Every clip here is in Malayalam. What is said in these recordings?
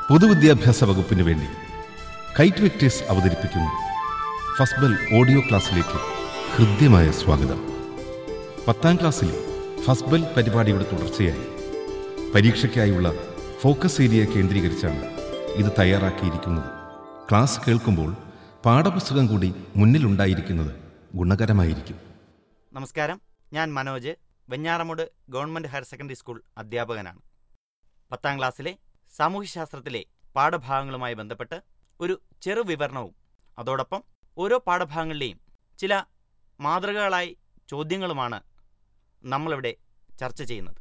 പൊതുവിദ്യാഭ്യാസ വകുപ്പിന് വേണ്ടി കൈറ്റ് വിക്ടേഴ്സ് അവതരിപ്പിക്കുന്നു ഫസ്ബൽ ഓഡിയോ ക്ലാസ്സിലേക്ക് ഹൃദ്യമായ സ്വാഗതം പത്താം ക്ലാസ്സിലെ ഫസ്ബൽ പരിപാടിയുടെ തുടർച്ചയായി പരീക്ഷയ്ക്കായുള്ള ഫോക്കസ് ഏരിയ കേന്ദ്രീകരിച്ചാണ് ഇത് തയ്യാറാക്കിയിരിക്കുന്നത് ക്ലാസ് കേൾക്കുമ്പോൾ പാഠപുസ്തകം കൂടി മുന്നിലുണ്ടായിരിക്കുന്നത് ഗുണകരമായിരിക്കും നമസ്കാരം ഞാൻ Manoj Venjaramoodu government higher secondary school അധ്യാപകനാണ് പത്താം ക്ലാസ്സിലെ സാമൂഹ്യശാസ്ത്രത്തിലെ പാഠഭാഗങ്ങളുമായി ബന്ധപ്പെട്ട് ഒരു ചെറു വിവരണവും അതോടൊപ്പം ഓരോ പാഠഭാഗങ്ങളിലെയും ചില മാതൃകകളായി ചോദ്യങ്ങളുമാണ് നമ്മളിവിടെ ചർച്ച ചെയ്യുന്നത്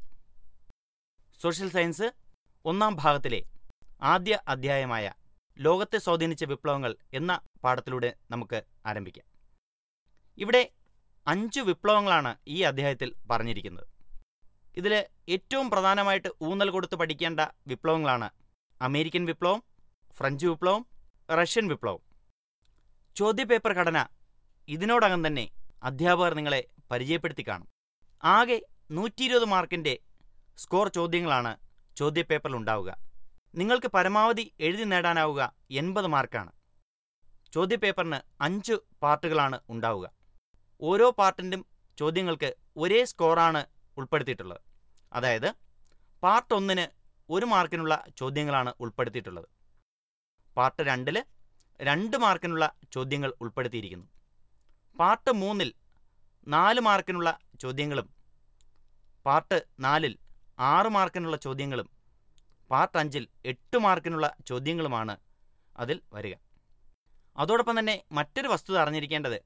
സോഷ്യൽ സയൻസ് ഒന്നാം ഭാഗത്തിലെ ആദ്യ അധ്യായമായ ലോകത്തെ സ്വാധീനിച്ച വിപ്ലവങ്ങൾ എന്ന പാഠത്തിലൂടെ നമുക്ക് ആരംഭിക്കാം ഇവിടെ അഞ്ച് വിപ്ലവങ്ങളാണ് ഈ അധ്യായത്തിൽ പറഞ്ഞിരിക്കുന്നത് ഇതിൽ ഏറ്റവും പ്രധാനമായിട്ട് ഊന്നൽ കൊടുത്ത് പഠിക്കേണ്ട വിപ്ലവങ്ങളാണ് അമേരിക്കൻ വിപ്ലവം ഫ്രഞ്ച് വിപ്ലവം റഷ്യൻ വിപ്ലവം ചോദ്യപേപ്പർ ഘടന ഇതിനോടകം തന്നെ അധ്യാപകർ നിങ്ങളെ പരിചയപ്പെടുത്തി കാണും ആകെ നൂറ്റി ഇരുപത് മാർക്കിൻ്റെ സ്കോർ ചോദ്യങ്ങളാണ് ചോദ്യപേപ്പറിൽ ഉണ്ടാവുക നിങ്ങൾക്ക് പരമാവധി എഴുതി നേടാനാവുക എൺപത് മാർക്കാണ് ചോദ്യപേപ്പറിന് അഞ്ച് പാർട്ടുകളാണ് ഉണ്ടാവുക ഓരോ പാർട്ടിൻ്റെയും ചോദ്യങ്ങൾക്ക് ഒരേ സ്കോറാണ് ഉൾപ്പെടുത്തിയിട്ടുള്ളത് അതായത് പാർട്ട് ഒന്നിന് ഒരു മാർക്കിനുള്ള ചോദ്യങ്ങളാണ് ഉൾപ്പെടുത്തിയിട്ടുള്ളത് പാർട്ട് രണ്ടിൽ രണ്ട് മാർക്കിനുള്ള ചോദ്യങ്ങൾ ഉൾപ്പെടുത്തിയിരിക്കുന്നു പാർട്ട് മൂന്നിൽ നാല് മാർക്കിനുള്ള ചോദ്യങ്ങളും പാർട്ട് നാലിൽ ആറ് മാർക്കിനുള്ള ചോദ്യങ്ങളും പാർട്ട് അഞ്ചിൽ എട്ട് മാർക്കിനുള്ള ചോദ്യങ്ങളുമാണ് അതിൽ വരിക അതോടൊപ്പം തന്നെ മറ്റൊരു വസ്തുത അറിഞ്ഞിരിക്കേണ്ടത്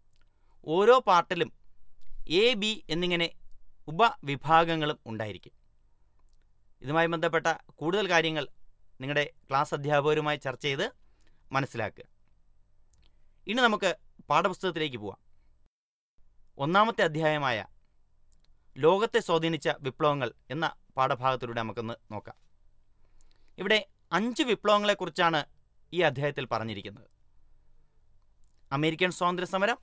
ഓരോ പാർട്ടിലും എ ബി എന്നിങ്ങനെ ഉപവിഭാഗങ്ങളും ഉണ്ടായിരിക്കും ഇതുമായി ബന്ധപ്പെട്ട കൂടുതൽ കാര്യങ്ങൾ നിങ്ങളുടെ ക്ലാസ് അധ്യാപകരുമായി ചർച്ച ചെയ്ത് മനസ്സിലാക്കുക ഇനി നമുക്ക് പാഠപുസ്തകത്തിലേക്ക് പോവാം ഒന്നാമത്തെ അധ്യായമായ ലോകത്തെ സ്വാധീനിച്ച വിപ്ലവങ്ങൾ എന്ന പാഠഭാഗത്തിലൂടെ നമുക്കൊന്ന് നോക്കാം ഇവിടെ അഞ്ച് വിപ്ലവങ്ങളെക്കുറിച്ചാണ് ഈ അധ്യായത്തിൽ പറഞ്ഞിരിക്കുന്നത് അമേരിക്കൻ സ്വാതന്ത്ര്യ സമരം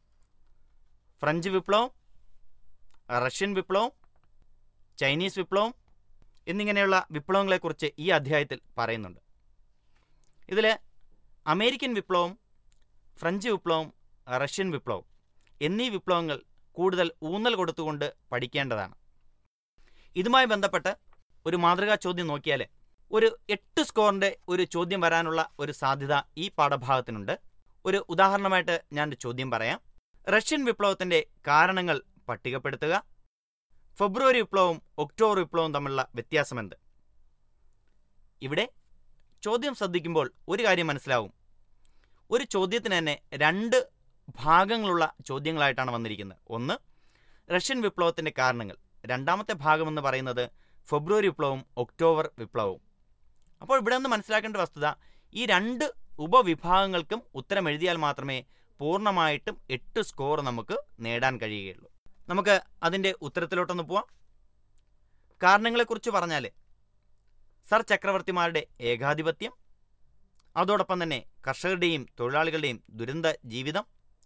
ഫ്രഞ്ച് വിപ്ലവം റഷ്യൻ വിപ്ലവം ചൈനീസ് വിപ്ലവം എന്നിങ്ങനെയുള്ള വിപ്ലവങ്ങളെക്കുറിച്ച് ഈ അധ്യായത്തിൽ പറയുന്നുണ്ട് ഇതിൽ അമേരിക്കൻ വിപ്ലവം ഫ്രഞ്ച് വിപ്ലവം റഷ്യൻ വിപ്ലവം എന്നീ വിപ്ലവങ്ങൾ കൂടുതൽ ഊന്നൽ കൊടുത്തുകൊണ്ട് പഠിക്കേണ്ടതാണ് ഇതുമായി ബന്ധപ്പെട്ട് ഒരു മാതൃകാ ചോദ്യം നോക്കിയാൽ ഒരു എട്ട് സ്കോറിൻ്റെ ഒരു ചോദ്യം വരാനുള്ള ഒരു സാധ്യത ഈ പാഠഭാഗത്തിനുണ്ട് ഒരു ഉദാഹരണമായിട്ട് ഞാൻ ഒരു ചോദ്യം പറയാം റഷ്യൻ വിപ്ലവത്തിന്റെ കാരണങ്ങൾ പട്ടികപ്പെടുത്തുക ഫെബ്രുവരി വിപ്ലവവും ഒക്ടോബർ വിപ്ലവവും തമ്മിലുള്ള വ്യത്യാസമെന്ത് ഇവിടെ ചോദ്യം ശ്രദ്ധിക്കുമ്പോൾ ഒരു കാര്യം മനസ്സിലാവും ഒരു ചോദ്യത്തിന് തന്നെ രണ്ട് ഭാഗങ്ങളുള്ള ചോദ്യങ്ങളായിട്ടാണ് വന്നിരിക്കുന്നത് ഒന്ന് റഷ്യൻ വിപ്ലവത്തിന്റെ കാരണങ്ങൾ രണ്ടാമത്തെ ഭാഗമെന്ന് പറയുന്നത് ഫെബ്രുവരി വിപ്ലവവും ഒക്ടോബർ വിപ്ലവവും അപ്പോൾ ഇവിടെ നിന്ന് മനസ്സിലാക്കേണ്ട വസ്തുത ഈ രണ്ട് ഉപവിഭാഗങ്ങൾക്കും ഉത്തരം എഴുതിയാൽ മാത്രമേ പൂർണ്ണമായിട്ടും എട്ട് സ്കോർ നമുക്ക് നേടാൻ കഴിയുകയുള്ളൂ നമുക്ക് അതിൻ്റെ ഉത്തരത്തിലോട്ടൊന്ന് പോവാം കാരണങ്ങളെക്കുറിച്ച് പറഞ്ഞാൽ സർ ചക്രവർത്തിമാരുടെ ഏകാധിപത്യം അതോടൊപ്പം തന്നെ കർഷകരുടെയും തൊഴിലാളികളുടെയും ദുരന്ത ജീവിതം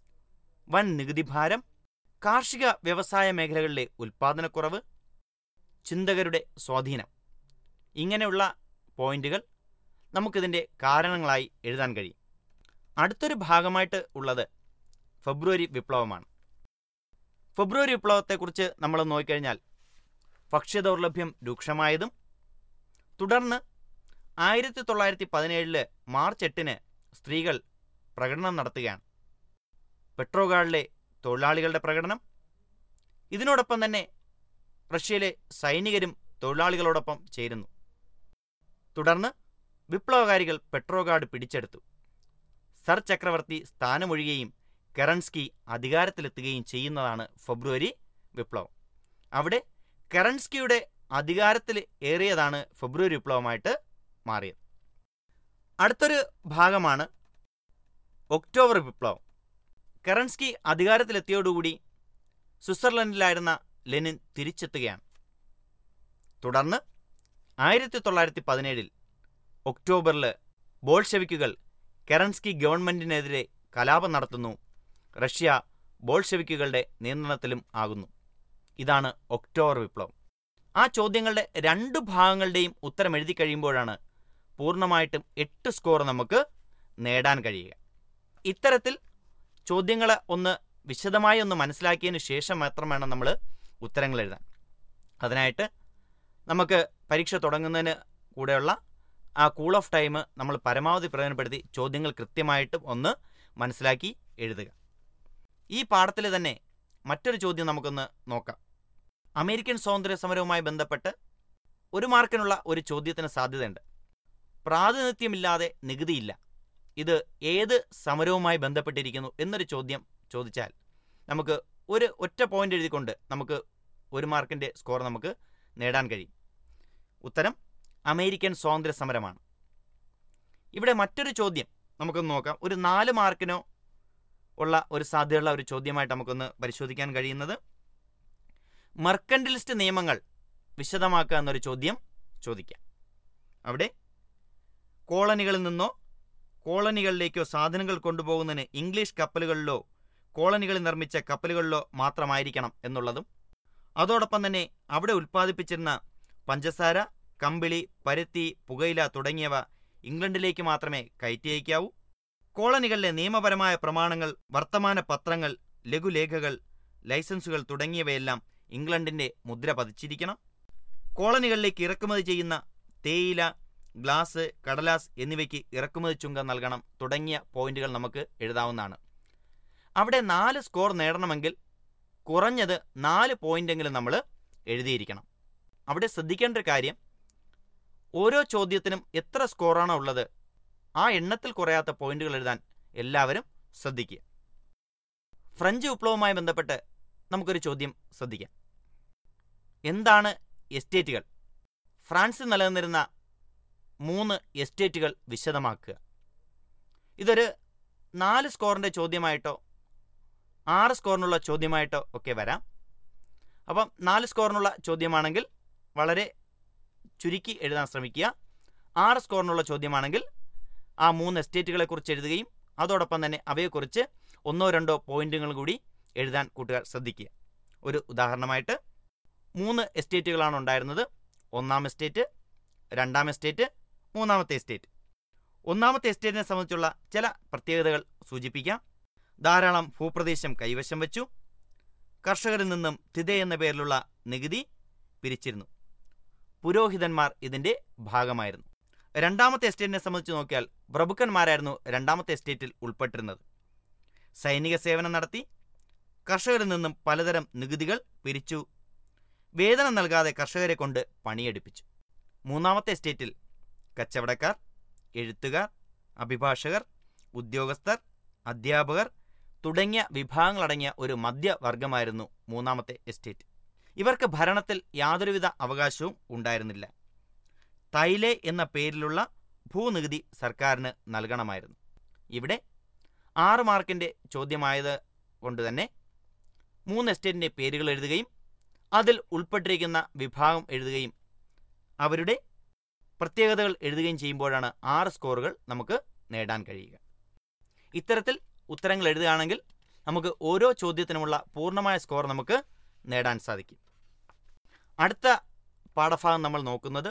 വൻ നികുതിഭാരം കാർഷിക വ്യവസായ മേഖലകളിലെ ഉൽപ്പാദനക്കുറവ് ചിന്തകരുടെ സ്വാധീനം ഇങ്ങനെയുള്ള പോയിന്റുകൾ നമുക്കിതിൻ്റെ കാരണങ്ങളായി എഴുതാൻ കഴിയും അടുത്തൊരു ഭാഗമായിട്ട് ഉള്ളത് ഫെബ്രുവരി വിപ്ലവമാണ് ഫെബ്രുവരി വിപ്ലവത്തെക്കുറിച്ച് നമ്മൾ നോക്കിക്കഴിഞ്ഞാൽ ഭക്ഷ്യദൗർലഭ്യം രൂക്ഷമായതും തുടർന്ന് ആയിരത്തി തൊള്ളായിരത്തി പതിനേഴില് മാർച്ച് എട്ടിന് സ്ത്രീകൾ പ്രകടനം നടത്തുകയാണ് പെട്രോഗാഡിലെ തൊഴിലാളികളുടെ പ്രകടനം ഇതിനോടൊപ്പം തന്നെ റഷ്യയിലെ സൈനികരും തൊഴിലാളികളോടൊപ്പം ചേരുന്നു തുടർന്ന് വിപ്ലവകാരികൾ പെട്രോഗാഡ് പിടിച്ചെടുത്തു സർ ചക്രവർത്തി സ്ഥാനമൊഴിയുകയും കെറൻസ്കി അധികാരത്തിലെത്തുകയും ചെയ്യുന്നതാണ് ഫെബ്രുവരി വിപ്ലവം അവിടെ കെറൻസ്കിയുടെ അധികാരത്തിൽ ഏറിയതാണ് ഫെബ്രുവരി വിപ്ലവമായിട്ട് മാറിയത് അടുത്തൊരു ഭാഗമാണ് ഒക്ടോബർ വിപ്ലവം കെറൻസ്കി അധികാരത്തിലെത്തിയോടുകൂടി സ്വിറ്റ്സർലൻഡിലായിരുന്ന ലെനിൻ തിരിച്ചെത്തുകയാണ് തുടർന്ന് ആയിരത്തി തൊള്ളായിരത്തി പതിനേഴിൽ ഒക്ടോബറിൽ ബോൾഷെവിക്കുകൾ കെറൻസ്കി ഗവൺമെന്റിനെതിരെ കലാപം നടത്തുന്നു റഷ്യ ബോൾഷെവിക്കുകളുടെ നിയന്ത്രണത്തിലും ആകുന്നു ഇതാണ് ഒക്ടോബർ വിപ്ലവം ആ ചോദ്യങ്ങളുടെ രണ്ട് ഭാഗങ്ങളുടെയും ഉത്തരം എഴുതി കഴിയുമ്പോഴാണ് പൂർണ്ണമായിട്ടും എട്ട് സ്കോർ നമുക്ക് നേടാൻ കഴിയുക ഇത്തരത്തിൽ ചോദ്യങ്ങൾ ഒന്ന് വിശദമായി ഒന്ന് മനസ്സിലാക്കിയതിന് ശേഷം മാത്രം വേണം നമ്മൾ ഉത്തരങ്ങൾ എഴുതാൻ അതിനായിട്ട് നമുക്ക് പരീക്ഷ തുടങ്ങുന്നതിന് കൂടെയുള്ള ആ കൂൾ ഓഫ് ടൈം നമ്മൾ പരമാവധി പ്രയോജനപ്പെടുത്തി ചോദ്യങ്ങൾ കൃത്യമായിട്ടും ഒന്ന് മനസ്സിലാക്കി എഴുതുക ഈ പാഠത്തിൽ തന്നെ മറ്റൊരു ചോദ്യം നമുക്കൊന്ന് നോക്കാം അമേരിക്കൻ സ്വാതന്ത്ര്യ സമരവുമായി ബന്ധപ്പെട്ട് ഒരു മാർക്കിനുള്ള ഒരു ചോദ്യത്തിന് സാധ്യതയുണ്ട് പ്രാതിനിധ്യമില്ലാതെ നികുതിയില്ല ഇത് ഏത് സമരവുമായി ബന്ധപ്പെട്ടിരിക്കുന്നു എന്നൊരു ചോദ്യം ചോദിച്ചാൽ നമുക്ക് ഒരു ഒറ്റ പോയിന്റ് എഴുതിക്കൊണ്ട് നമുക്ക് ഒരു മാർക്കിൻ്റെ സ്കോർ നമുക്ക് നേടാൻ കഴിയും ഉത്തരം അമേരിക്കൻ സ്വാതന്ത്ര്യ സമരമാണ് ഇവിടെ മറ്റൊരു ചോദ്യം നമുക്കൊന്ന് നോക്കാം ഒരു നാല് മാർക്കിനോ ഉള്ള ഒരു സാധ്യതയുള്ള ഒരു ചോദ്യമായിട്ട് നമുക്കൊന്ന് പരിശോധിക്കാൻ കഴിയുന്നത് മർക്കൻഡിലിസ്റ്റ് നിയമങ്ങൾ വിശദമാക്കുക എന്നൊരു ചോദ്യം ചോദിക്കാം അവിടെ കോളനികളിൽ നിന്നോ കോളനികളിലേക്കോ സാധനങ്ങൾ കൊണ്ടുപോകുന്നതിന് ഇംഗ്ലീഷ് കപ്പലുകളിലോ കോളനികളിൽ നിർമ്മിച്ച കപ്പലുകളിലോ മാത്രമായിരിക്കണം എന്നുള്ളതും അതോടൊപ്പം തന്നെ അവിടെ ഉൽപ്പാദിപ്പിച്ചിരുന്ന പഞ്ചസാര കമ്പിളി പരുത്തി പുകയില തുടങ്ങിയവ ഇംഗ്ലണ്ടിലേക്ക് മാത്രമേ കയറ്റി അയക്കാവൂ കോളനികളിലെ നിയമപരമായ പ്രമാണങ്ങൾ വർത്തമാന പത്രങ്ങൾ ലഘുലേഖകൾ ലൈസൻസുകൾ തുടങ്ങിയവയെല്ലാം ഇംഗ്ലണ്ടിന്റെ മുദ്ര പതിച്ചിരിക്കണം കോളനികളിലേക്ക് ഇറക്കുമതി ചെയ്യുന്ന തേയില ഗ്ലാസ് കടലാസ് എന്നിവയ്ക്ക് ഇറക്കുമതി ചുങ്കം നൽകണം തുടങ്ങിയ പോയിന്റുകൾ നമുക്ക് എഴുതാവുന്നതാണ് അവിടെ നാല് സ്കോർ നേടണമെങ്കിൽ കുറഞ്ഞത് നാല് പോയിന്റെങ്കിലും നമ്മൾ എഴുതിയിരിക്കണം അവിടെ ശ്രദ്ധിക്കേണ്ട ഒരു കാര്യം ഓരോ ചോദ്യത്തിനും എത്ര സ്കോറാണോ ഉള്ളത് ആ എണ്ണത്തിൽ കുറയാത്ത പോയിന്റുകൾ എഴുതാൻ എല്ലാവരും ശ്രദ്ധിക്കുക ഫ്രഞ്ച് വിപ്ലവവുമായി ബന്ധപ്പെട്ട് നമുക്കൊരു ചോദ്യം ശ്രദ്ധിക്കാം എന്താണ് എസ്റ്റേറ്റുകൾ ഫ്രാൻസിൽ നിലനിന്നിരുന്ന മൂന്ന് എസ്റ്റേറ്റുകൾ വിശദമാക്കുക ഇതൊരു നാല് സ്കോറിൻ്റെ ചോദ്യമായിട്ടോ ആറ് സ്കോറിനുള്ള ചോദ്യമായിട്ടോ ഒക്കെ വരാം അപ്പം നാല് സ്കോറിനുള്ള ചോദ്യമാണെങ്കിൽ വളരെ ചുരുക്കി എഴുതാൻ ശ്രമിക്കുക ആറ് സ്കോറിനുള്ള ചോദ്യമാണെങ്കിൽ ആ മൂന്ന് എസ്റ്റേറ്റുകളെക്കുറിച്ച് എഴുതുകയും അതോടൊപ്പം തന്നെ അവയെക്കുറിച്ച് ഒന്നോ രണ്ടോ പോയിന്റുകൾ കൂടി എഴുതാൻ കൂട്ടുകാർ ശ്രദ്ധിക്കുക ഒരു ഉദാഹരണമായിട്ട് മൂന്ന് എസ്റ്റേറ്റുകളാണ് ഉണ്ടായിരുന്നത് ഒന്നാം എസ്റ്റേറ്റ് രണ്ടാം എസ്റ്റേറ്റ് മൂന്നാമത്തെ എസ്റ്റേറ്റ് ഒന്നാമത്തെ എസ്റ്റേറ്റിനെ സംബന്ധിച്ചുള്ള ചില പ്രത്യേകതകൾ സൂചിപ്പിക്കാം ധാരാളം ഭൂപ്രദേശം കൈവശം വെച്ചു കർഷകരിൽ നിന്നും തിത എന്ന പേരിലുള്ള നികുതി പിരിച്ചിരുന്നു പുരോഹിതന്മാർ ഇതിന്റെ ഭാഗമായിരുന്നു രണ്ടാമത്തെ എസ്റ്റേറ്റിനെ സംബന്ധിച്ച് നോക്കിയാൽ പ്രഭുക്കന്മാരായിരുന്നു രണ്ടാമത്തെ എസ്റ്റേറ്റിൽ ഉൾപ്പെട്ടിരുന്നത് സൈനിക സേവനം നടത്തി കർഷകരിൽ നിന്നും പലതരം നികുതികൾ പിരിച്ചു വേതനം നൽകാതെ കർഷകരെ കൊണ്ട് പണിയെടുപ്പിച്ചു മൂന്നാമത്തെ എസ്റ്റേറ്റിൽ കച്ചവടക്കാർ എഴുത്തുകാർ അഭിഭാഷകർ ഉദ്യോഗസ്ഥർ അധ്യാപകർ തുടങ്ങിയ വിഭാഗങ്ങളടങ്ങിയ ഒരു മധ്യവർഗമായിരുന്നു മൂന്നാമത്തെ എസ്റ്റേറ്റ് ഇവർക്ക് ഭരണത്തിൽ യാതൊരുവിധ അവകാശവും ഉണ്ടായിരുന്നില്ല തൈലെ എന്ന പേരിലുള്ള ഭൂനികുതി സർക്കാരിന് നൽകണമായിരുന്നു ഇവിടെ ആറ് മാർക്കിൻ്റെ ചോദ്യമായത് കൊണ്ട് തന്നെ മൂന്ന് എസ്റ്റേറ്റിൻ്റെ പേരുകൾ എഴുതുകയും അതിൽ ഉൾപ്പെട്ടിരിക്കുന്ന വിഭാഗം എഴുതുകയും അവരുടെ പ്രത്യേകതകൾ എഴുതുകയും ചെയ്യുമ്പോഴാണ് ആറ് സ്കോറുകൾ നമുക്ക് നേടാൻ കഴിയുക ഇത്തരത്തിൽ ഉത്തരങ്ങൾ എഴുതുകയാണെങ്കിൽ നമുക്ക് ഓരോ ചോദ്യത്തിനുമുള്ള പൂർണ്ണമായ സ്കോർ നമുക്ക് നേടാൻ സാധിക്കും അടുത്ത പാഠഭാഗം നമ്മൾ നോക്കുന്നത്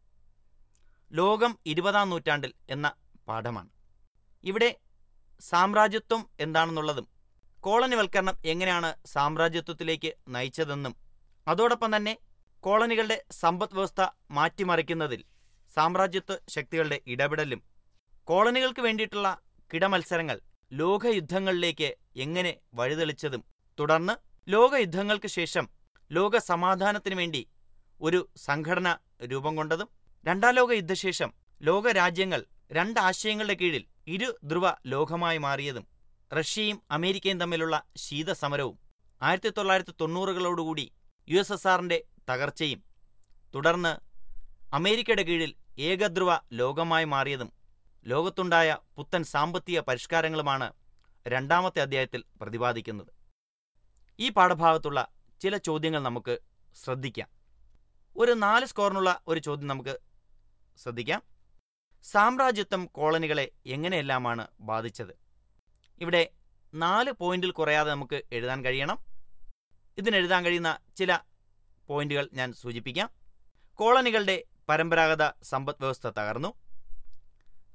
ലോകം ഇരുപതാം നൂറ്റാണ്ടിൽ എന്ന പാഠമാണ് ഇവിടെ സാമ്രാജ്യത്വം എന്താണെന്നുള്ളതും കോളനിവൽക്കരണം എങ്ങനെയാണ് സാമ്രാജ്യത്വത്തിലേക്ക് നയിച്ചതെന്നും അതോടൊപ്പം തന്നെ കോളനികളുടെ സമ്പദ് വ്യവസ്ഥ മാറ്റിമറിക്കുന്നതിൽ സാമ്രാജ്യത്വ ശക്തികളുടെ ഇടപെടലും കോളനികൾക്ക് വേണ്ടിയിട്ടുള്ള കിടമത്സരങ്ങൾ ലോകയുദ്ധങ്ങളിലേക്ക് എങ്ങനെ വഴിതെളിച്ചതും തുടർന്ന് ലോകയുദ്ധങ്ങൾക്ക് ശേഷം ലോക സമാധാനത്തിനു വേണ്ടി ഒരു സംഘടന രൂപം കൊണ്ടതും രണ്ടാം ലോക യുദ്ധശേഷം ലോകരാജ്യങ്ങൾ രണ്ട് ആശയങ്ങളുടെ കീഴിൽ ഇരു ധ്രുവ ലോകമായി മാറിയതും റഷ്യയും അമേരിക്കയും തമ്മിലുള്ള ശീതസമരവും ആയിരത്തി തൊള്ളായിരത്തി തൊണ്ണൂറുകളോടുകൂടി യു എസ് എസ് ആറിന്റെ തകർച്ചയും തുടർന്ന് അമേരിക്കയുടെ കീഴിൽ ഏകധ്രുവ ലോകമായി മാറിയതും ലോകത്തുണ്ടായ പുത്തൻ സാമ്പത്തിക പരിഷ്കാരങ്ങളുമാണ് രണ്ടാമത്തെ അധ്യായത്തിൽ പ്രതിപാദിക്കുന്നത് ഈ പാഠഭാഗത്തുള്ള ചില ചോദ്യങ്ങൾ നമുക്ക് ശ്രദ്ധിക്കാം ഒരു നാല് സ്കോറിനുള്ള ഒരു ചോദ്യം നമുക്ക് ശ്രദ്ധിക്കാം സാമ്രാജ്യത്വം കോളനികളെ എങ്ങനെയെല്ലാമാണ് ബാധിച്ചത് ഇവിടെ നാല് പോയിന്റിൽ കുറയാതെ നമുക്ക് എഴുതാൻ കഴിയണം ഇതിനെഴുതാൻ കഴിയുന്ന ചില പോയിന്റുകൾ ഞാൻ സൂചിപ്പിക്കാം കോളനികളുടെ പരമ്പരാഗത സമ്പദ് വ്യവസ്ഥ തകർന്നു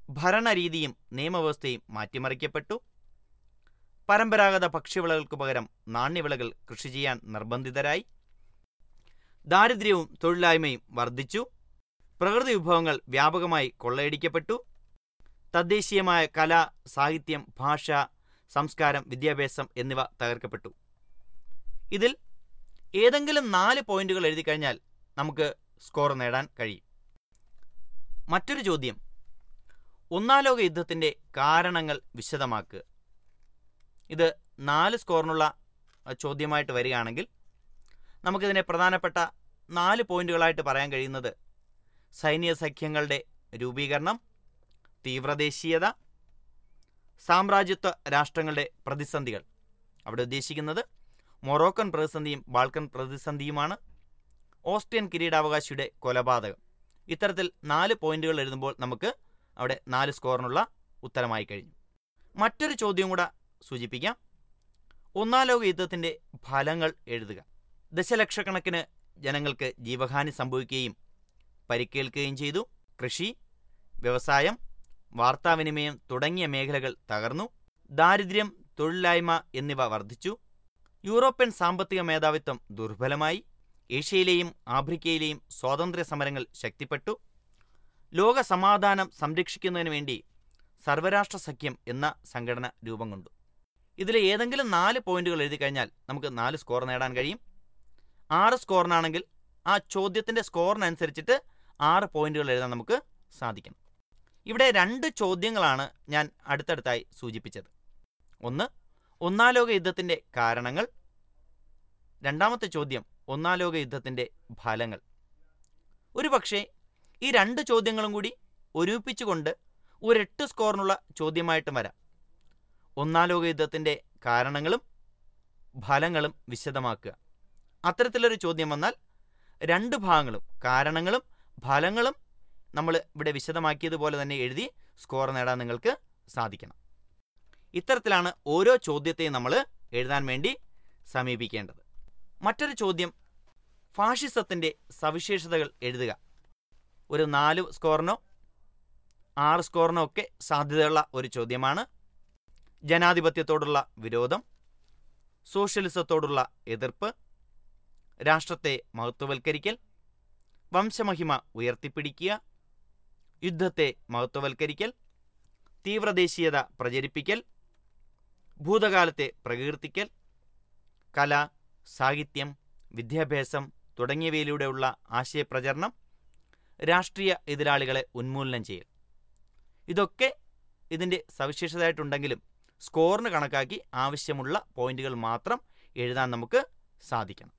ഭരണരീതിയും നിയമവ്യവസ്ഥയും മാറ്റിമറിക്കപ്പെട്ടു പരമ്പരാഗത ഭക്ഷ്യവിളകൾക്ക് പകരം നാണ്യവിളകൾ കൃഷി ചെയ്യാൻ നിർബന്ധിതരായി ദാരിദ്ര്യവും തൊഴിലില്ലായ്മയും വർദ്ധിച്ചു പ്രകൃതി വിഭവങ്ങൾ വ്യാപകമായി കൊള്ളയടിക്കപ്പെട്ടു തദ്ദേശീയമായ കല സാഹിത്യം ഭാഷ സംസ്കാരം വിദ്യാഭ്യാസം എന്നിവ തകർക്കപ്പെട്ടു ഇതിൽ ഏതെങ്കിലും നാല് പോയിന്റുകൾ എഴുതി കഴിഞ്ഞാൽ നമുക്ക് സ്കോർ നേടാൻ കഴിയും മറ്റൊരു ചോദ്യം ഒന്നാം ലോക യുദ്ധത്തിൻ്റെ കാരണങ്ങൾ വിശദമാക്കുക ഇത് നാല് സ്കോറിനുള്ള അഹ്, ചോദ്യമായിട്ട് വരികയാണെങ്കിൽ നമുക്കിതിനെ പ്രധാനപ്പെട്ട നാല് പോയിന്റുകളായിട്ട് പറയാൻ കഴിയുന്നത് സൈനിക സഖ്യങ്ങളുടെ രൂപീകരണം തീവ്രദേശീയത സാമ്രാജ്യത്വ രാഷ്ട്രങ്ങളുടെ പ്രതിസന്ധികൾ അവിടെ ഉദ്ദേശിക്കുന്നത് മൊറോക്കൻ പ്രതിസന്ധിയും ബാൾക്കൻ പ്രതിസന്ധിയുമാണ് ഓസ്ട്രിയൻ കിരീടാവകാശിയുടെ കൊലപാതകം ഇത്തരത്തിൽ നാല് പോയിന്റുകൾ എഴുതുമ്പോൾ നമുക്ക് അവിടെ നാല് സ്കോറിനുള്ള ഉത്തരമായി കഴിഞ്ഞു മറ്റൊരു ചോദ്യം കൂടെ സൂചിപ്പിക്കാം ഒന്നാം ലോക യുദ്ധത്തിൻ്റെ ഫലങ്ങൾ എഴുതുക ദശലക്ഷക്കണക്കിന് ജനങ്ങൾക്ക് ജീവഹാനി സംഭവിക്കുകയും പരിക്കേൽക്കുകയും ചെയ്തു കൃഷി വ്യവസായം വാർത്താവിനിമയം തുടങ്ങിയ മേഖലകൾ തകർന്നു ദാരിദ്ര്യം തൊഴിലില്ലായ്മ എന്നിവ വർദ്ധിച്ചു യൂറോപ്യൻ സാമ്പത്തിക മേധാവിത്വം ദുർബലമായി ഏഷ്യയിലെയും ആഫ്രിക്കയിലെയും സ്വാതന്ത്ര്യ സമരങ്ങൾ ശക്തിപ്പെട്ടു ലോക സമാധാനം സംരക്ഷിക്കുന്നതിന് വേണ്ടി സർവരാഷ്ട്ര സഖ്യം എന്ന സംഘടന രൂപം കൊണ്ടു ഇതിലെ ഏതെങ്കിലും നാല് പോയിന്റുകൾ എഴുതി കഴിഞ്ഞാൽ നമുക്ക് നാല് സ്കോർ നേടാൻ കഴിയും ആറ് സ്കോറിനാണെങ്കിൽ ആ ചോദ്യത്തിൻ്റെ സ്കോറിനനുസരിച്ചിട്ട് ആറ് പോയിന്റുകൾ എഴുതാൻ നമുക്ക് സാധിക്കണം ഇവിടെ രണ്ട് ചോദ്യങ്ങളാണ് ഞാൻ അടുത്തടുത്തായി സൂചിപ്പിച്ചത് ഒന്ന് ഒന്നാം ലോക യുദ്ധത്തിൻ്റെ കാരണങ്ങൾ രണ്ടാമത്തെ ചോദ്യം ഒന്നാം ലോക യുദ്ധത്തിൻ്റെ ഫലങ്ങൾ ഒരുപക്ഷെ ഈ രണ്ട് ചോദ്യങ്ങളും കൂടി ഒരുമിപ്പിച്ചുകൊണ്ട് ഒരു എട്ട് സ്കോറിനുള്ള ചോദ്യമായിട്ടും വരാം ഒന്നാം ലോക യുദ്ധത്തിൻ്റെ കാരണങ്ങളും ഫലങ്ങളും വിശദമാക്കുക അത്തരത്തിലൊരു ചോദ്യം വന്നാൽ രണ്ട് ഭാഗങ്ങളും കാരണങ്ങളും ഫലങ്ങളും നമ്മൾ ഇവിടെ വിശദമാക്കിയതുപോലെ തന്നെ എഴുതി സ്കോർ നേടാൻ നിങ്ങൾക്ക് സാധിക്കണം ഇത്തരത്തിലാണ് ഓരോ ചോദ്യത്തെയും നമ്മൾ എഴുതാൻ വേണ്ടി സമീപിക്കേണ്ടത് മറ്റൊരു ചോദ്യം ഫാഷിസത്തിൻ്റെ സവിശേഷതകൾ എഴുതുക ഒരു നാല് സ്കോറിനോ ആറ് സ്കോറിനോ ഒക്കെ സാധ്യതയുള്ള ഒരു ചോദ്യമാണ് ജനാധിപത്യത്തോടുള്ള വിരോധം സോഷ്യലിസത്തോടുള്ള എതിർപ്പ് രാഷ്ട്രത്തെ മഹത്വവൽക്കരിക്കൽ വംശമഹിമ ഉയർത്തിപ്പിടിക്കുക യുദ്ധത്തെ മഹത്വവൽക്കരിക്കൽ തീവ്രദേശീയത പ്രചരിപ്പിക്കൽ ഭൂതകാലത്തെ പ്രകീർത്തിക്കൽ കല സാഹിത്യം വിദ്യാഭ്യാസം തുടങ്ങിയവയിലൂടെയുള്ള ആശയപ്രചരണം രാഷ്ട്രീയ എതിരാളികളെ ഉന്മൂലനം ചെയ്യൽ ഇതൊക്കെ ഇതിൻ്റെ സവിശേഷതയായിട്ടുണ്ടെങ്കിലും സ്കോറിന് കണക്കാക്കി ആവശ്യമുള്ള പോയിന്റുകൾ മാത്രം എഴുതാൻ നമുക്ക് സാധിക്കണം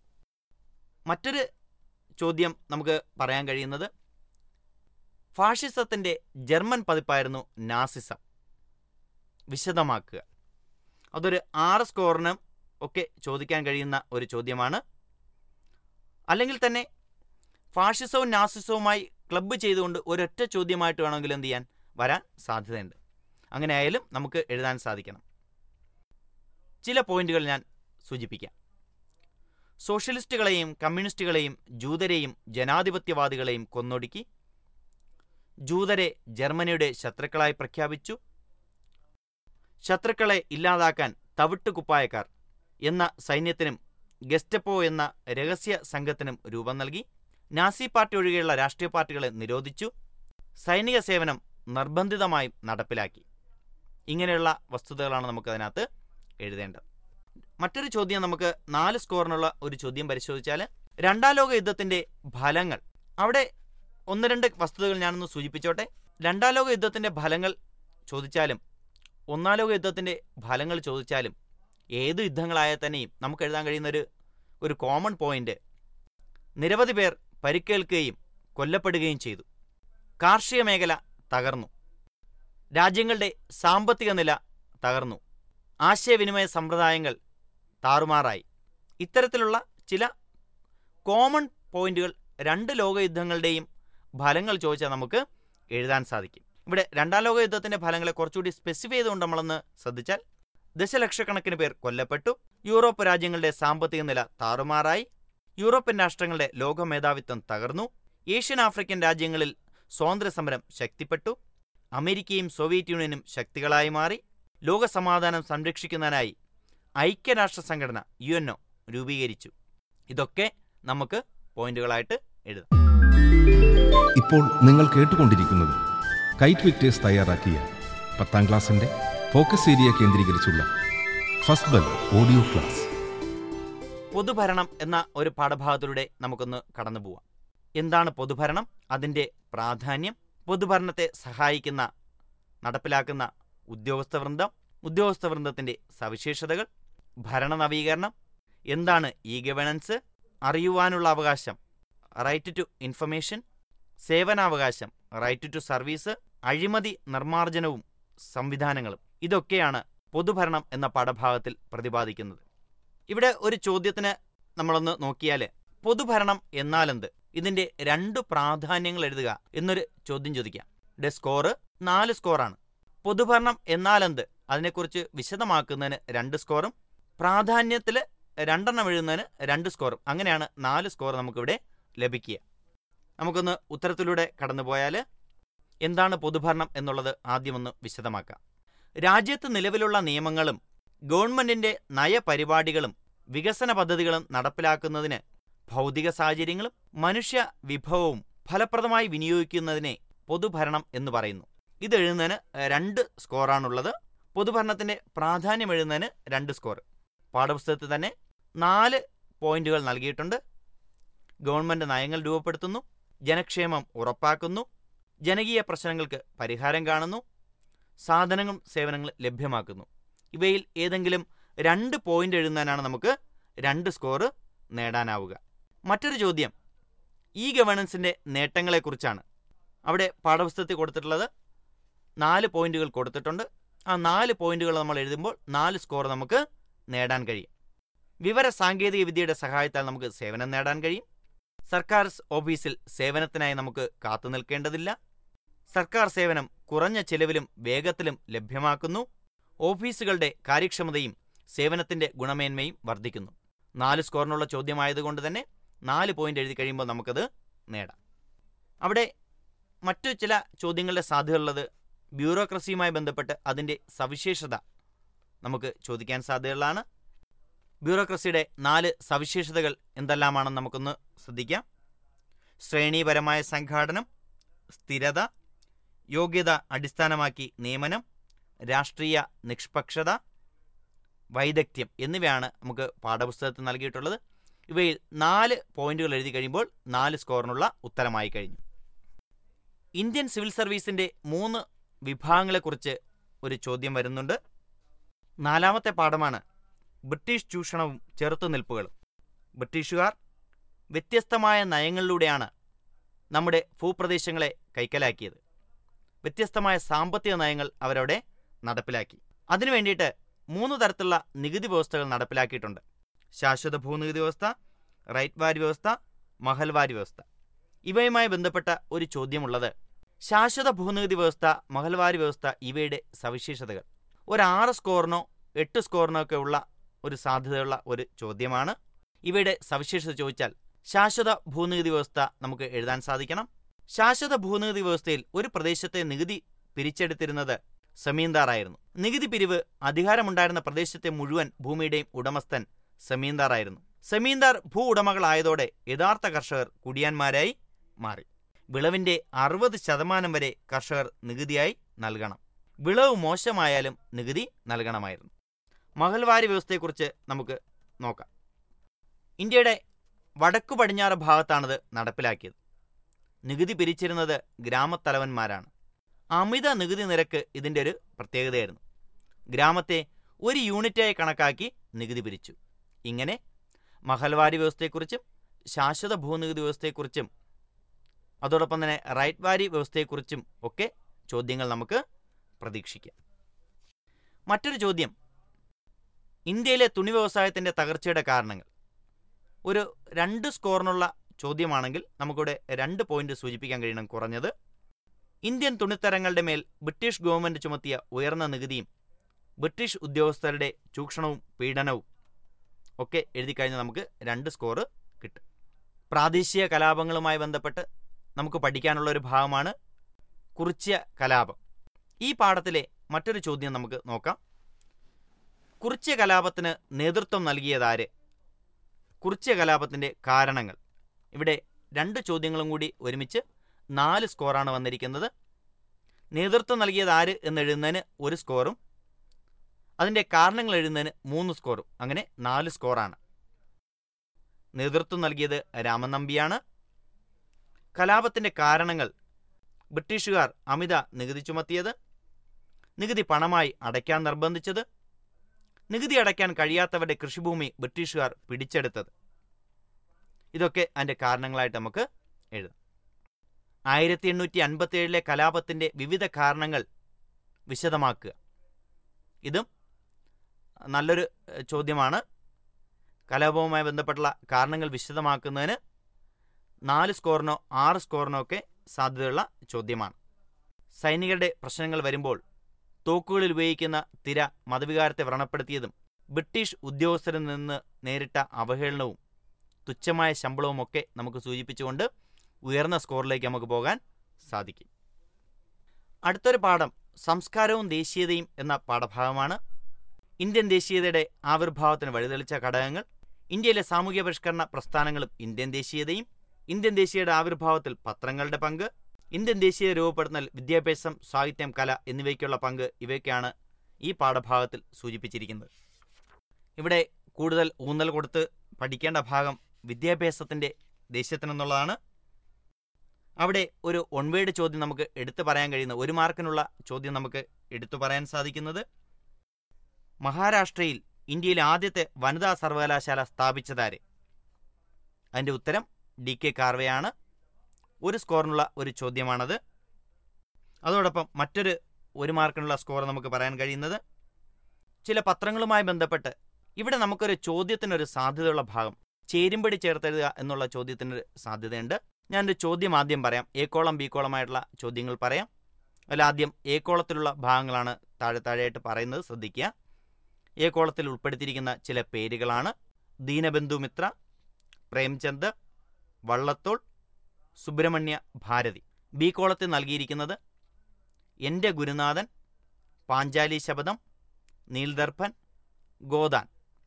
മറ്റൊരു ചോദ്യം നമുക്ക് പറയാൻ കഴിയുന്നത് ഫാഷിസത്തിൻ്റെ ജർമ്മൻ പതിപ്പായിരുന്നു നാസിസം വിശദമാക്കുക അതൊരു ആറ് സ്കോറിനും ഒക്കെ ചോദിക്കാൻ കഴിയുന്ന ഒരു ചോദ്യമാണ് അല്ലെങ്കിൽ തന്നെ ഫാഷിസവും നാസിസവുമായി ക്ലബ്ബ് ചെയ്തുകൊണ്ട് ഒരൊറ്റ ചോദ്യമായിട്ട് വേണമെങ്കിൽ എന്ത് ചെയ്യാൻ വരാൻ സാധ്യതയുണ്ട് അങ്ങനെ ആയാലും നമുക്ക് എഴുതാൻ സാധിക്കണം ചില പോയിന്റുകൾ ഞാൻ സൂചിപ്പിക്കാം സോഷ്യലിസ്റ്റുകളെയും കമ്മ്യൂണിസ്റ്റുകളെയും ജൂതരെയും ജനാധിപത്യവാദികളെയും കൊന്നൊടുക്കി ജൂതരെ ജർമ്മനിയുടെ ശത്രുക്കളായി പ്രഖ്യാപിച്ചു ശത്രുക്കളെ ഇല്ലാതാക്കാൻ തവിട്ടുകുപ്പായക്കാർ എന്ന സൈന്യത്തിനും ഗെസ്റ്റപ്പോ എന്ന രഹസ്യ സംഘത്തിനും രൂപം നൽകി നാസി പാർട്ടി ഒഴികെയുള്ള രാഷ്ട്രീയ പാർട്ടികളെ നിരോധിച്ചു സൈനിക സേവനം നിർബന്ധിതമായും നടപ്പിലാക്കി ഇങ്ങനെയുള്ള വസ്തുതകളാണ് നമുക്ക് അതിനകത്ത് എഴുതേണ്ടത് മറ്റൊരു ചോദ്യം നമുക്ക് നാല് സ്കോറിനുള്ള ഒരു ചോദ്യം പരിശോധിച്ചാൽ രണ്ടാം ലോക യുദ്ധത്തിന്റെ ഫലങ്ങൾ അവിടെ ഒന്ന് രണ്ട് വസ്തുതകൾ ഞാനൊന്ന് സൂചിപ്പിച്ചോട്ടെ രണ്ടാം ലോക യുദ്ധത്തിന്റെ ഫലങ്ങൾ ചോദിച്ചാലും ഒന്നാം ലോക യുദ്ധത്തിന്റെ ഫലങ്ങൾ ചോദിച്ചാലും ഏത് യുദ്ധങ്ങളായാൽ തന്നെയും നമുക്ക് എഴുതാൻ കഴിയുന്ന ഒരു ഒരു കോമൺ പോയിന്റ് നിരവധി പേർ പരിക്കേൽക്കുകയും കൊല്ലപ്പെടുകയും ചെയ്തു കാർഷിക മേഖല തകർന്നു രാജ്യങ്ങളുടെ സാമ്പത്തിക നില തകർന്നു ആശയവിനിമയ സമ്പ്രദായങ്ങൾ താറുമാറായി ഇത്തരത്തിലുള്ള ചില കോമൺ പോയിന്റുകൾ രണ്ട് ലോകയുദ്ധങ്ങളുടെയും ഫലങ്ങൾ ചോദിച്ചാൽ നമുക്ക് എഴുതാൻ സാധിക്കും ഇവിടെ രണ്ടാം ലോക യുദ്ധത്തിന്റെ ഫലങ്ങളെ കുറച്ചുകൂടി സ്പെസിഫൈ ചെയ്തുകൊണ്ട് നമ്മളൊന്ന് ശ്രദ്ധിച്ചാൽ ദശലക്ഷക്കണക്കിന് പേർ കൊല്ലപ്പെട്ടു യൂറോപ്പ് രാജ്യങ്ങളുടെ സാമ്പത്തിക നില താറുമാറായി യൂറോപ്യൻ രാഷ്ട്രങ്ങളുടെ ലോക മേധാവിത്വം തകർന്നു ഏഷ്യൻ ആഫ്രിക്കൻ രാജ്യങ്ങളിൽ സ്വാതന്ത്ര്യ സമരം ശക്തിപ്പെട്ടു അമേരിക്കയും സോവിയറ്റ് യൂണിയനും ശക്തികളായി മാറി ലോകസമാധാനം സംരക്ഷിക്കുന്നതിനായി ഐക്യരാഷ്ട്ര സംഘടന യു എൻ ഒ രൂപീകരിച്ചു ഇതൊക്കെ നമുക്ക് പോയിന്റുകളായിട്ട് എഴുതാം ഇപ്പോൾ നിങ്ങൾ കേട്ടുകൊണ്ടിരിക്കുന്നത് കൈറ്റ് വിക്ടേഴ്സ് തയ്യാറാക്കിയ പത്താം ക്ലാസ്സിന്റെ ഫോക്കസ് ഏരിയ കേന്ദ്രീകരിച്ചുള്ള ഫസ്റ്റ് ബെൽ ഓഡിയോ ക്ലാസ് പൊതുഭരണം എന്ന ഒരു പാഠഭാഗത്തിലൂടെ നമുക്കൊന്ന് കടന്നു പോവാം എന്താണ് പൊതുഭരണം അതിൻ്റെ പ്രാധാന്യം പൊതുഭരണത്തെ സഹായിക്കുന്ന നടപ്പിലാക്കുന്ന ഉദ്യോഗസ്ഥ വൃന്ദം ഉദ്യോഗസ്ഥ വൃന്ദത്തിൻ്റെ സവിശേഷതകൾ ഭരണ നവീകരണം എന്താണ് ഇ ഗവേണൻസ് അറിയുവാനുള്ള അവകാശം റൈറ്റ് ടു ഇൻഫർമേഷൻ സേവനാവകാശം റൈറ്റ് ടു സർവീസ് അഴിമതി നിർമ്മാർജ്ജനവും സംവിധാനങ്ങളും ഇതൊക്കെയാണ് പൊതുഭരണം എന്ന പാഠഭാഗത്തിൽ പ്രതിപാദിക്കുന്നത് ഇവിടെ ഒരു ചോദ്യത്തിന് നമ്മളൊന്ന് നോക്കിയാൽ പൊതുഭരണം എന്നാലെന്ത് ഇതിന്റെ രണ്ട് പ്രാധാന്യങ്ങൾ എഴുതുക എന്നൊരു ചോദ്യം ചോദിക്കാം ഇവിടെ സ്കോറ് നാല് സ്കോറാണ് പൊതുഭരണം എന്നാലെന്ത് അതിനെക്കുറിച്ച് വിശദമാക്കുന്നതിന് രണ്ട് സ്കോറും പ്രാധാന്യത്തിൽ രണ്ടെണ്ണം എഴുതുന്നതിന് രണ്ട് സ്കോറും അങ്ങനെയാണ് നാല് സ്കോർ നമുക്കിവിടെ ലഭിക്കുക നമുക്കൊന്ന് ഉത്തരത്തിലൂടെ കടന്നുപോയാൽ എന്താണ് പൊതുഭരണം എന്നുള്ളത് ആദ്യമൊന്ന് വിശദമാക്കാം രാജ്യത്ത് നിലവിലുള്ള നിയമങ്ങളും ഗവൺമെന്റിന്റെ നയപരിപാടികളും വികസന പദ്ധതികളും നടപ്പിലാക്കുന്നതിന് ഭൗതിക സാഹചര്യങ്ങളും മനുഷ്യ വിഭവവും ഫലപ്രദമായി വിനിയോഗിക്കുന്നതിനെ പൊതുഭരണം എന്ന് പറയുന്നു ഇത് എഴുതുന്നതിന് രണ്ട് സ്കോറാണുള്ളത് പൊതുഭരണത്തിന്റെ പ്രാധാന്യം എഴുതുന്നതിന് രണ്ട് സ്കോർ പാഠപുസ്തകത്തിൽ തന്നെ നാല് പോയിന്റുകൾ നൽകിയിട്ടുണ്ട് ഗവൺമെന്റ് നയങ്ങൾ രൂപപ്പെടുത്തുന്നു ജനക്ഷേമം ഉറപ്പാക്കുന്നു ജനകീയ പ്രശ്നങ്ങൾക്ക് പരിഹാരം കാണുന്നു സാധനങ്ങളും സേവനങ്ങളും ലഭ്യമാക്കുന്നു ഇവയിൽ ഏതെങ്കിലും രണ്ട് പോയിന്റ് എഴുതാനാണ് നമുക്ക് രണ്ട് സ്കോർ നേടാനാവുക മറ്റൊരു ചോദ്യം ഇ ഗവേണൻസിൻ്റെ നേട്ടങ്ങളെക്കുറിച്ചാണ് അവിടെ പാഠപുസ്തകത്തിൽ കൊടുത്തിട്ടുള്ളത് നാല് പോയിന്റുകൾ കൊടുത്തിട്ടുണ്ട് ആ നാല് പോയിന്റുകൾ നമ്മൾ എഴുതുമ്പോൾ നാല് സ്കോർ നമുക്ക് നേടാൻ കഴിയും വിവര സാങ്കേതിക വിദ്യയുടെ സഹായത്താൽ നമുക്ക് സേവനം നേടാൻ കഴിയും സർക്കാർ ഓഫീസിൽ സേവനത്തിനായി നമുക്ക് കാത്തു നിൽക്കേണ്ടതില്ല സർക്കാർ സേവനം കുറഞ്ഞ ചെലവിലും വേഗത്തിലും ലഭ്യമാക്കുന്നു ഓഫീസുകളുടെ കാര്യക്ഷമതയും സേവനത്തിന്റെ ഗുണമേന്മയും വർദ്ധിക്കുന്നു നാല് സ്കോറിനുള്ള ചോദ്യമായതുകൊണ്ട് തന്നെ നാല് പോയിന്റ് എഴുതി കഴിയുമ്പോൾ നമുക്കത് നേടാം അവിടെ മറ്റു ചില ചോദ്യങ്ങളുടെ സാധ്യതയുള്ളത് ബ്യൂറോക്രസിയുമായി ബന്ധപ്പെട്ട് അതിൻ്റെ സവിശേഷത നമുക്ക് ചോദിക്കാൻ സാധ്യതയുള്ളതാണ് ബ്യൂറോക്രസിയുടെ നാല് സവിശേഷതകൾ എന്തെല്ലാമാണെന്ന് നമുക്കൊന്ന് ശ്രദ്ധിക്കാം ശ്രേണീപരമായ സംഘാടനം സ്ഥിരത യോഗ്യത അടിസ്ഥാനമാക്കി നിയമനം രാഷ്ട്രീയ നിഷ്പക്ഷത വൈദഗ്ധ്യം എന്നിവയാണ് നമുക്ക് പാഠപുസ്തകത്തിൽ നൽകിയിട്ടുള്ളത് ഇവയിൽ നാല് പോയിന്റുകൾ എഴുതി കഴിയുമ്പോൾ നാല് സ്കോറിനുള്ള ഉത്തരമായി കഴിഞ്ഞു ഇന്ത്യൻ സിവിൽ സർവീസിന്റെ മൂന്ന് വിഭാഗങ്ങളെക്കുറിച്ച് ഒരു ചോദ്യം വരുന്നുണ്ട് നാലാമത്തെ പാഠമാണ് ബ്രിട്ടീഷ് ചൂഷണവും ചെറുത്തുനിൽപ്പുകളും ബ്രിട്ടീഷുകാർ വ്യത്യസ്തമായ നയങ്ങളിലൂടെയാണ് നമ്മുടെ ഭൂപ്രദേശങ്ങളെ കൈക്കലാക്കിയത് വ്യത്യസ്തമായ സാമ്പത്തിക നയങ്ങൾ അവരവിടെ നടപ്പിലാക്കി അതിനു വേണ്ടിയിട്ട് മൂന്ന് തരത്തിലുള്ള നികുതി വ്യവസ്ഥകൾ നടപ്പിലാക്കിയിട്ടുണ്ട് ശാശ്വത ഭൂനികുതി വ്യവസ്ഥ റൈറ്റ് വാരി വ്യവസ്ഥ മഹൽവാരി വ്യവസ്ഥ ഇവയുമായി ബന്ധപ്പെട്ട ഒരു ചോദ്യമുള്ളത് ശാശ്വത ഭൂനികുതി വ്യവസ്ഥ മഹൽവാരി വ്യവസ്ഥ ഇവയുടെ സവിശേഷതകൾ ഒരു ആറ് സ്കോറിനോ എട്ട് സ്കോറിനോ ഒക്കെ ഉള്ള ഒരു സാധ്യതയുള്ള ഒരു ചോദ്യമാണ് ഇവയുടെ സവിശേഷത ചോദിച്ചാൽ ശാശ്വത ഭൂനികുതി വ്യവസ്ഥ നമുക്ക് എഴുതാൻ സാധിക്കണം ശാശ്വത ഭൂനികുതി വ്യവസ്ഥയിൽ ഒരു പ്രദേശത്തെ നികുതി പിരിച്ചെടുത്തിരുന്നത് സമീന്ദാറായിരുന്നു നികുതി പിരിവ് അധികാരമുണ്ടായിരുന്ന പ്രദേശത്തെ മുഴുവൻ ഭൂമിയുടെയും ഉടമസ്ഥൻ സമീന്ദാറായിരുന്നു സമീന്ദാർ ഭൂ ഉടമകളായതോടെ യഥാർത്ഥ കർഷകർ കുടിയാന്മാരായി മാറി വിളവിന്റെ അറുപത് ശതമാനം വരെ കർഷകർ നികുതിയായി നൽകണം വിളവ് മോശമായാലും നികുതി നൽകണമായിരുന്നു മഹൽവാരി വ്യവസ്ഥയെക്കുറിച്ച് നമുക്ക് നോക്കാം ഇന്ത്യയുടെ വടക്കു പടിഞ്ഞാറ് ഭാഗത്താണിത് നടപ്പിലാക്കിയത് നികുതി പിരിച്ചിരുന്നത് ഗ്രാമത്തലവന്മാരാണ് അമിത നികുതി നിരക്ക് ഇതിൻ്റെ ഒരു പ്രത്യേകതയായിരുന്നു ഗ്രാമത്തെ ഒരു യൂണിറ്റായി കണക്കാക്കി നികുതി പിരിച്ചു ഇങ്ങനെ മഹൽവാരി വ്യവസ്ഥയെക്കുറിച്ചും ശാശ്വത ഭൂനികുതി വ്യവസ്ഥയെക്കുറിച്ചും അതോടൊപ്പം തന്നെ റൈറ്റ് വാരി വ്യവസ്ഥയെക്കുറിച്ചും ഒക്കെ ചോദ്യങ്ങൾ നമുക്ക് പ്രതീക്ഷിക്കാം മറ്റൊരു ചോദ്യം ഇന്ത്യയിലെ തുണി വ്യവസായത്തിൻ്റെ തകർച്ചയുടെ കാരണങ്ങൾ ഒരു രണ്ട് സ്കോറിനുള്ള ചോദ്യമാണെങ്കിൽ നമുക്കിവിടെ രണ്ട് പോയിന്റ് സൂചിപ്പിക്കാൻ കഴിയണം കുറഞ്ഞത് ഇന്ത്യൻ തുണിത്തരങ്ങളുടെ മേൽ ബ്രിട്ടീഷ് ഗവൺമെന്റ് ചുമത്തിയ ഉയർന്ന നികുതിയും ബ്രിട്ടീഷ് ഉദ്യോഗസ്ഥരുടെ ചൂഷണവും പീഡനവും ഒക്കെ എഴുതി കഴിഞ്ഞാൽ നമുക്ക് രണ്ട് സ്കോറ് കിട്ടും പ്രാദേശിക കലാപങ്ങളുമായി ബന്ധപ്പെട്ട് നമുക്ക് പഠിക്കാനുള്ള ഒരു ഭാഗമാണ് കുറിച്യ കലാപം ഈ പാഠത്തിലെ മറ്റൊരു ചോദ്യം നമുക്ക് നോക്കാം കുറിച്യ കലാപത്തിന് നേതൃത്വം നൽകിയതാര് കുറിച്യ കലാപത്തിൻ്റെ കാരണങ്ങൾ ഇവിടെ രണ്ട് ചോദ്യങ്ങളും കൂടി ഒരുമിച്ച് നാല് സ്കോറാണ് വന്നിരിക്കുന്നത് നേതൃത്വം നൽകിയത് ആര് എന്നെഴുതുന്നതിന് ഒരു സ്കോറും അതിൻ്റെ കാരണങ്ങൾ എഴുതുന്നതിന് മൂന്ന് സ്കോറും അങ്ങനെ നാല് സ്കോറാണ് നേതൃത്വം നൽകിയത് രാമൻ നമ്പിയാണ് കലാപത്തിൻ്റെ കാരണങ്ങൾ ബ്രിട്ടീഷുകാർ അമിത നികുതി ചുമത്തിയത് നികുതി പണമായി അടയ്ക്കാൻ നിർബന്ധിച്ചത് നികുതി അടയ്ക്കാൻ കഴിയാത്തവരുടെ കൃഷിഭൂമി ബ്രിട്ടീഷുകാർ പിടിച്ചെടുത്തത് ഇതൊക്കെ അതിൻ്റെ കാരണങ്ങളായിട്ട് നമുക്ക് എഴുതാം ആയിരത്തി എണ്ണൂറ്റി അൻപത്തി ഏഴിലെ കലാപത്തിൻ്റെ വിവിധ കാരണങ്ങൾ വിശദമാക്കുക ഇതും നല്ലൊരു ഏഹ്, ചോദ്യമാണ് കലാപവുമായി ബന്ധപ്പെട്ടുള്ള കാരണങ്ങൾ വിശദമാക്കുന്നതിന് നാല് സ്കോറിനോ ആറ് സ്കോറിനോ ഒക്കെ സാധ്യതയുള്ള ചോദ്യമാണ് സൈനികരുടെ പ്രശ്നങ്ങൾ വരുമ്പോൾ തോക്കുകളിൽ ഉപയോഗിക്കുന്ന തിര മതവികാരത്തെ വ്രണപ്പെടുത്തിയതും ബ്രിട്ടീഷ് ഉദ്യോഗസ്ഥരിൽ നിന്ന് നേരിട്ട അവഹേളനവും തുച്ഛമായ ശമ്പളവും ഒക്കെ നമുക്ക് സൂചിപ്പിച്ചുകൊണ്ട് ഉയർന്ന സ്കോറിലേക്ക് നമുക്ക് പോകാൻ സാധിക്കും അടുത്തൊരു പാഠം സംസ്കാരവും ദേശീയതയും എന്ന പാഠഭാഗമാണ് ഇന്ത്യൻ ദേശീയതയുടെ ആവിർഭാവത്തിന് വഴിതെളിച്ച ഘടകങ്ങൾ ഇന്ത്യയിലെ സാമൂഹ്യ പരിഷ്കരണ പ്രസ്ഥാനങ്ങളും ഇന്ത്യൻ ദേശീയതയും ഇന്ത്യൻ ദേശീയയുടെ ആവിർഭാവത്തിൽ പത്രങ്ങളുടെ പങ്ക് ഇന്ത്യൻ ദേശീയത രൂപപ്പെടുന്നതിൽ വിദ്യാഭ്യാസം സാഹിത്യം കല എന്നിവയ്ക്കുള്ള പങ്ക് ഇവയൊക്കെയാണ് ഈ പാഠഭാഗത്തിൽ സൂചിപ്പിച്ചിരിക്കുന്നത് ഇവിടെ കൂടുതൽ ഊന്നൽ കൊടുത്ത് പഠിക്കേണ്ട ഭാഗം വിദ്യാഭ്യാസത്തിൻ്റെ ദേശീയത്തിനെന്നുള്ളതാണ് അവിടെ ഒരു ഒൺവേഡ് ചോദ്യം നമുക്ക് എടുത്തു പറയാൻ കഴിയുന്ന ഒരു മാർക്കിനുള്ള ചോദ്യം നമുക്ക് എടുത്തു പറയാൻ സാധിക്കുന്നത് മഹാരാഷ്ട്രയിൽ ഇന്ത്യയിലെ ആദ്യത്തെ വനിതാ സർവകലാശാല സ്ഥാപിച്ചതാര് അതിൻ്റെ ഉത്തരം ഡി കെ കാർവെയാണ് ഒരു സ്കോറിനുള്ള ഒരു ചോദ്യമാണത് അതോടൊപ്പം മറ്റൊരു ഒരു മാർക്കിനുള്ള സ്കോർ നമുക്ക് പറയാൻ കഴിയുന്നത് ചില പത്രങ്ങളുമായി ബന്ധപ്പെട്ട് ഇവിടെ നമുക്കൊരു ചോദ്യത്തിനൊരു സാധ്യതയുള്ള ഭാഗം ചേരുംപടി ചേർത്തെഴുതുക എന്നുള്ള ചോദ്യത്തിനൊരു സാധ്യതയുണ്ട് ഞാനൊരു ചോദ്യം ആദ്യം പറയാം എ കോളം ബി കോളമായിട്ടുള്ള ചോദ്യങ്ങൾ പറയാം അതിൽ ആദ്യം എ കോളത്തിലുള്ള ഭാഗങ്ങളാണ് താഴെ താഴെയായിട്ട് പറയുന്നത് ശ്രദ്ധിക്കുക എ കോളത്തിൽ ഉൾപ്പെടുത്തിയിരിക്കുന്ന ചില പേരുകളാണ് ദീനബന്ധു മിത്ര പ്രേംചന്ദ് വള്ളത്തോൾ സുബ്രഹ്മണ്യ ഭാരതി ബി കോളത്തിൽ നൽകിയിരിക്കുന്നത് എൻ്റെ ഗുരുനാഥൻ പാഞ്ചാലി ശബദം നീൽദർഭൻ ഗോദാൻ